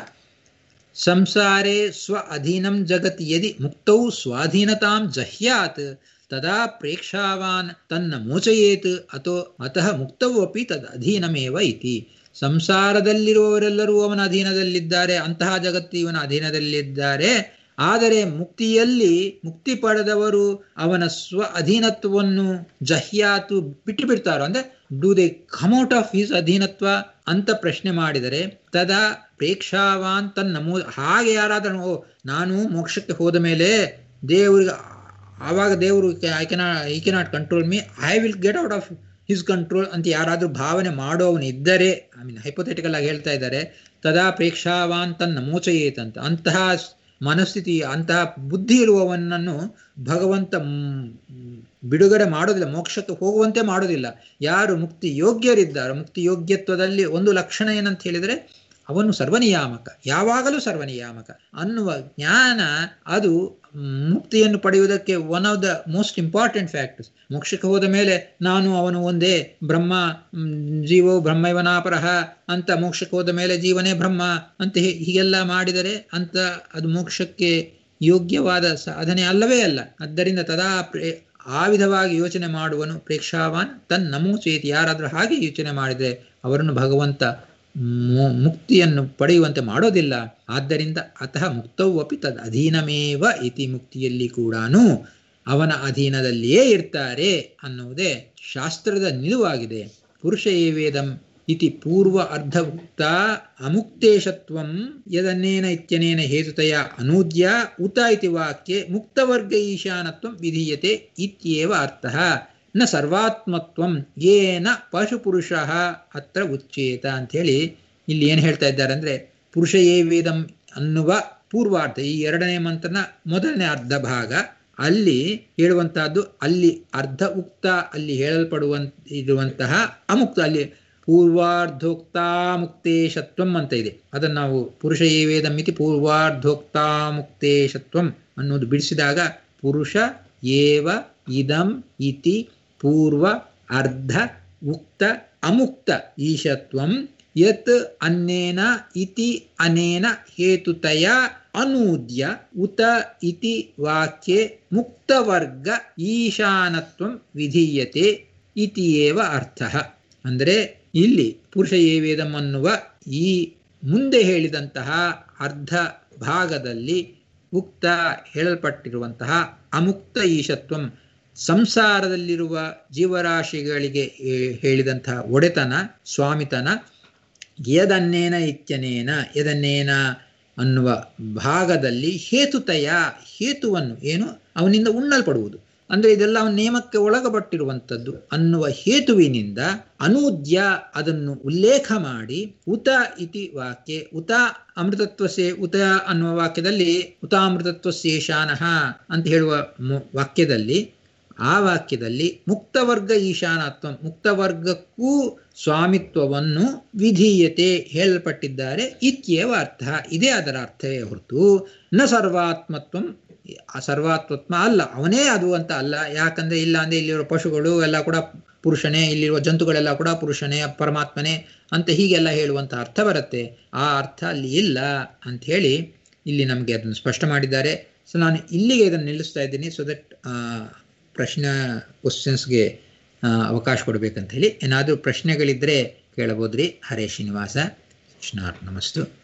ಸಂಸಾರೇ ಸ್ವ ಅಧೀನಂ ಜಗತ್ ಯದಿ ಮುಕ್ತೌ ಸ್ವಾಧೀನತಾಂ ಜಹ್ಯಾತ್ ತದಾ ಪ್ರೇಕ್ಷಾವಾನ್ ತನ್ನ ಮೋಚಯೇತ್ ಅಥೋ ಅತಃ ಮುಕ್ತವಪಿ ತದ್ ಅಧೀನಮೇವ ಇತಿ ಸಂಸಾರದಲ್ಲಿರುವವರೆಲ್ಲರೂ ಅವನ ಅಧೀನದಲ್ಲಿದ್ದಾರೆ ಅಂತಹ ಜಗತ್ತು ಇವನ ಅಧೀನದಲ್ಲಿದ್ದಾರೆ ಆದರೆ ಮುಕ್ತಿಯಲ್ಲಿ ಮುಕ್ತಿ ಪಡೆದವರು ಅವನ ಸ್ವ ಅಧೀನತ್ವವನ್ನು ಜಹ್ಯಾತು ಬಿಟ್ಟು ಬಿಡ್ತಾರೋ ಅಂದ್ರೆ do they come out of his ಅಧೀನತ್ವ ಅಂತ ಪ್ರಶ್ನೆ ಮಾಡಿದರೆ ತದಾ ಪ್ರೇಕ್ಷಾವಾನ್ ತನ್ನ ಮೂ ಹಾಗೆ ಯಾರಾದರೂ ಓ ನಾನು ಮೋಕ್ಷಕ್ಕೆ ಹೋದ ಮೇಲೆ ದೇವರಿಗೆ ಆವಾಗ ದೇವರು I can I cannot control me I will get out of his control ಅಂತ ಯಾರಾದರೂ ಭಾವನೆ ಮಾಡೋವನು ಇದ್ದರೆ ಐ ಮೀನ್ ಹೈಪೋಥೆಟಿಕಲ್ ಆಗಿ ಹೇಳ್ತಾ ಇದ್ದಾರೆ ತದಾ ಪ್ರೇಕ್ಷಾವಾನ್ ತನ್ನ ಮೋಚಯೇತ್ ಅಂತ ಅಂತಹ ಮನಸ್ಥಿತಿ ಅಂತಹ ಬುದ್ಧಿ ಇರುವವನನ್ನು ಭಗವಂತ ಬಿಡುಗಡೆ ಮಾಡೋದಿಲ್ಲ ಮೋಕ್ಷಕ್ಕೆ ಹೋಗುವಂತೆ ಮಾಡೋದಿಲ್ಲ ಯಾರು ಮುಕ್ತಿ ಯೋಗ್ಯರಿದ್ದಾರೋ ಮುಕ್ತಿ ಯೋಗ್ಯತ್ವದಲ್ಲಿ ಒಂದು ಲಕ್ಷಣ ಏನಂತ ಹೇಳಿದರೆ ಅವನು ಸರ್ವನಿಯಾಮಕ ಯಾವಾಗಲೂ ಸರ್ವನಿಯಾಮಕ ಅನ್ನುವ ಜ್ಞಾನ ಅದು ಮುಕ್ತಿಯನ್ನು ಪಡೆಯುವುದಕ್ಕೆ one of the most important factors ಮೋಕ್ಷಕ್ಕೆ ಹೋದ ಮೇಲೆ ನಾನು ಅವನು ಒಂದೇ ಬ್ರಹ್ಮ ಜೀವೋ ಬ್ರಹ್ಮೈವನಾಪರಹ ಅಂತ ಮೋಕ್ಷಕ್ಕೆ ಹೋದ ಮೇಲೆ ಜೀವನೇ ಬ್ರಹ್ಮ ಅಂತ ಹೀಗೆಲ್ಲ ಮಾಡಿದರೆ ಅಂತ ಅದು ಮೋಕ್ಷಕ್ಕೆ ಯೋಗ್ಯವಾದ ಸಾಧನೆ ಅಲ್ಲವೇ ಅಲ್ಲ ಆದ್ದರಿಂದ ತದಾ ಪ್ರೇ ಆ ವಿಧವಾಗಿ ಯೋಚನೆ ಮಾಡುವನು ಪ್ರೇಕ್ಷಾವಾನ್ ತನ್ ನಮೋ ಚೇತಿ ಯಾರಾದರೂ ಹಾಗೆ ಯೋಚನೆ ಮಾಡಿದರೆ ಅವರನ್ನು ಭಗವಂತ ಮುಕ್ತಿಯನ್ನು ಪಡೆಯುವಂತೆ ಮಾಡೋದಿಲ್ಲ ಆದ್ದರಿಂದ ಅತಃ ಮುಕ್ತವಪಿ ತದ್ ಅಧೀನಮೇವ ಇತಿ ಮುಕ್ತಿಯಲ್ಲಿ ಕೂಡ ಅವನ ಅಧೀನದಲ್ಲಿಯೇ ಇರ್ತಾರೆ ಅನ್ನುವುದೇ ಶಾಸ್ತ್ರದ ನಿಲುವಾಗಿದೆ ಪುರುಷ ಏವೇದಂ ಇತಿ ಪೂರ್ವ ಅರ್ಧ ಉಕ್ತ ಅಮುಕ್ತೇಶತ್ವಂ ಯದನ್ನೇನ ಇತ್ಯನೇನ ಹೇತುತಯ ಅನೂದ್ಯ ಉತ ಇತಿ ವಾಕ್ಯೆ ಮುಕ್ತವರ್ಗ ಈಶಾನತ್ವಂ ವಿಧೀಯತೆ ಇತ್ಯೇವ ಅರ್ಥಃ ನ ಸರ್ವಾತ್ಮತ್ವಂ ಏನ ಪಶುಪುರುಷ ಅತ್ರ ಉಚ್ಚೇತ ಅಂಥೇಳಿ ಇಲ್ಲಿ ಏನು ಹೇಳ್ತಾ ಇದ್ದಾರೆ ಅಂದರೆ ಪುರುಷ ಏ ವೇದಂ ಅನ್ನುವ ಪೂರ್ವಾರ್ಧ ಈ ಎರಡನೇ ಮಂತ್ರನ ಮೊದಲನೇ ಅರ್ಧ ಭಾಗ ಅಲ್ಲಿ ಹೇಳುವಂತಹದ್ದು ಅಲ್ಲಿ ಅರ್ಧ ಉಕ್ತ ಅಲ್ಲಿ ಹೇಳಲ್ಪಡುವಂತ ಇರುವಂತಹ ಅಮುಕ್ತ ಅಲ್ಲಿ ಪೂರ್ವಾರ್ಧೋಕ್ತಾಮುಕ್ತೇಶತ್ವಂ ಅಂತ ಇದೆ ಅದನ್ನು ನಾವು ಪುರುಷ ಏ ವೇದಂ ಇತಿ ಪೂರ್ವಾರ್ಧೋಕ್ತಾಮುಕ್ತೇಶತ್ವಂ ಅನ್ನೋದು ಬಿಡಿಸಿದಾಗ ಪುರುಷ ಏವ ಇದಂ ಇತಿ ಪೂರ್ವ ಅರ್ಧ ಉಕ್ತ ಅಮುಕ್ತ ಈಶತ್ವಂ ಯತ್ ಅನ್ನೇನ ಇತಿ ಅನೇನ ಹೇತುತಯ ಅನೂದ್ಯ ಉತ ಇತಿ ವಾಕ್ಯೆ ಮುಕ್ತವರ್ಗ ಈಶಾನತ್ವಂ ವಿಧೀಯತೆ ಇತಿ ಏವ ಅರ್ಥ ಅಂದರೆ ಇಲ್ಲಿ ಪುರುಷ ಏವೇದಂ ಅನ್ನುವ ಈ ಮುಂದೆ ಹೇಳಿದಂತಹ ಅರ್ಧ ಭಾಗದಲ್ಲಿ ಉಕ್ತ ಹೇಳಲ್ಪಟ್ಟಿರುವಂತಹ ಅಮುಕ್ತ ಈಶತ್ವಂ ಸಂಸಾರದಲ್ಲಿರುವ ಜೀವರಾಶಿಗಳಿಗೆ ಹೇಳಿದಂತಹ ಒಡೆತನ ಸ್ವಾಮಿತನ ಯದನ್ನೇನ ಇತ್ಯನೇನ ಯದನ್ನೇನ ಅನ್ನುವ ಭಾಗದಲ್ಲಿ ಹೇತುತಯ ಹೇತುವನ್ನು ಏನು ಅವನಿಂದ ಉಣ್ಣಲ್ಪಡುವುದು ಅಂದರೆ ಇದೆಲ್ಲ ಅವನ ನೇಮಕ್ಕೆ ಒಳಗಪಟ್ಟಿರುವಂಥದ್ದು ಅನ್ನುವ ಹೇತುವಿನಿಂದ ಅನೂದ್ಯ ಅದನ್ನು ಉಲ್ಲೇಖ ಮಾಡಿ ಉತ ಇತಿ ವಾಕ್ಯ ಉತ ಅಮೃತತ್ವಸೇ ಉತ ಅನ್ನುವ ವಾಕ್ಯದಲ್ಲಿ ಉತಾಮೃತತ್ವಶೇಷಾನಃ ಅಂತ ಹೇಳುವ ವಾಕ್ಯದಲ್ಲಿ ಆ ವಾಕ್ಯದಲ್ಲಿ ಮುಕ್ತವರ್ಗ ಈಶಾನತ್ವ ಮುಕ್ತವರ್ಗಕ್ಕೂ ಸ್ವಾಮಿತ್ವವನ್ನು ವಿಧೀಯತೆ ಹೇಳಲ್ಪಟ್ಟಿದ್ದಾರೆ ಇತ್ಯೇವ ಅರ್ಥ ಇದೇ ಅದರ ಅರ್ಥವೇ ಹೊರತು ನ ಸರ್ವಾತ್ಮತ್ವಂ ಸರ್ವಾತ್ಮತ್ವ ಅಲ್ಲ ಅವನೇ ಅದು ಅಂತ ಅಲ್ಲ ಯಾಕಂದ್ರೆ ಇಲ್ಲ ಅಂದ್ರೆ ಇಲ್ಲಿರುವ ಪಶುಗಳು ಎಲ್ಲ ಕೂಡ ಪುರುಷನೇ ಇಲ್ಲಿರುವ ಜಂತುಗಳೆಲ್ಲ ಕೂಡ ಪುರುಷನೇ ಪರಮಾತ್ಮನೇ ಅಂತ ಹೀಗೆಲ್ಲ ಹೇಳುವಂಥ ಅರ್ಥ ಬರುತ್ತೆ ಆ ಅರ್ಥ ಅಲ್ಲಿ ಇಲ್ಲ ಅಂತ ಹೇಳಿ ಇಲ್ಲಿ ನಮಗೆ ಅದನ್ನು ಸ್ಪಷ್ಟ ಮಾಡಿದ್ದಾರೆ ಸೊ ನಾನು ಇಲ್ಲಿಗೆ ಇದನ್ನು ನಿಲ್ಲಿಸ್ತಾ ಇದ್ದೀನಿ ಸೊ ದಟ್ ಪ್ರಶ್ನೆ ಕ್ವಶನ್ಸ್ಗೆ ಅವಕಾಶ ಕೊಡಬೇಕಂತ ಹೇಳಿ ಏನಾದರೂ ಪ್ರಶ್ನೆಗಳಿದ್ದರೆ ಕೇಳಬಹುದ್ರಿ ಹರೇ ಶ್ರೀನಿವಾಸ ಕೃಷ್ಣಾರ್ ನಮಸ್ತು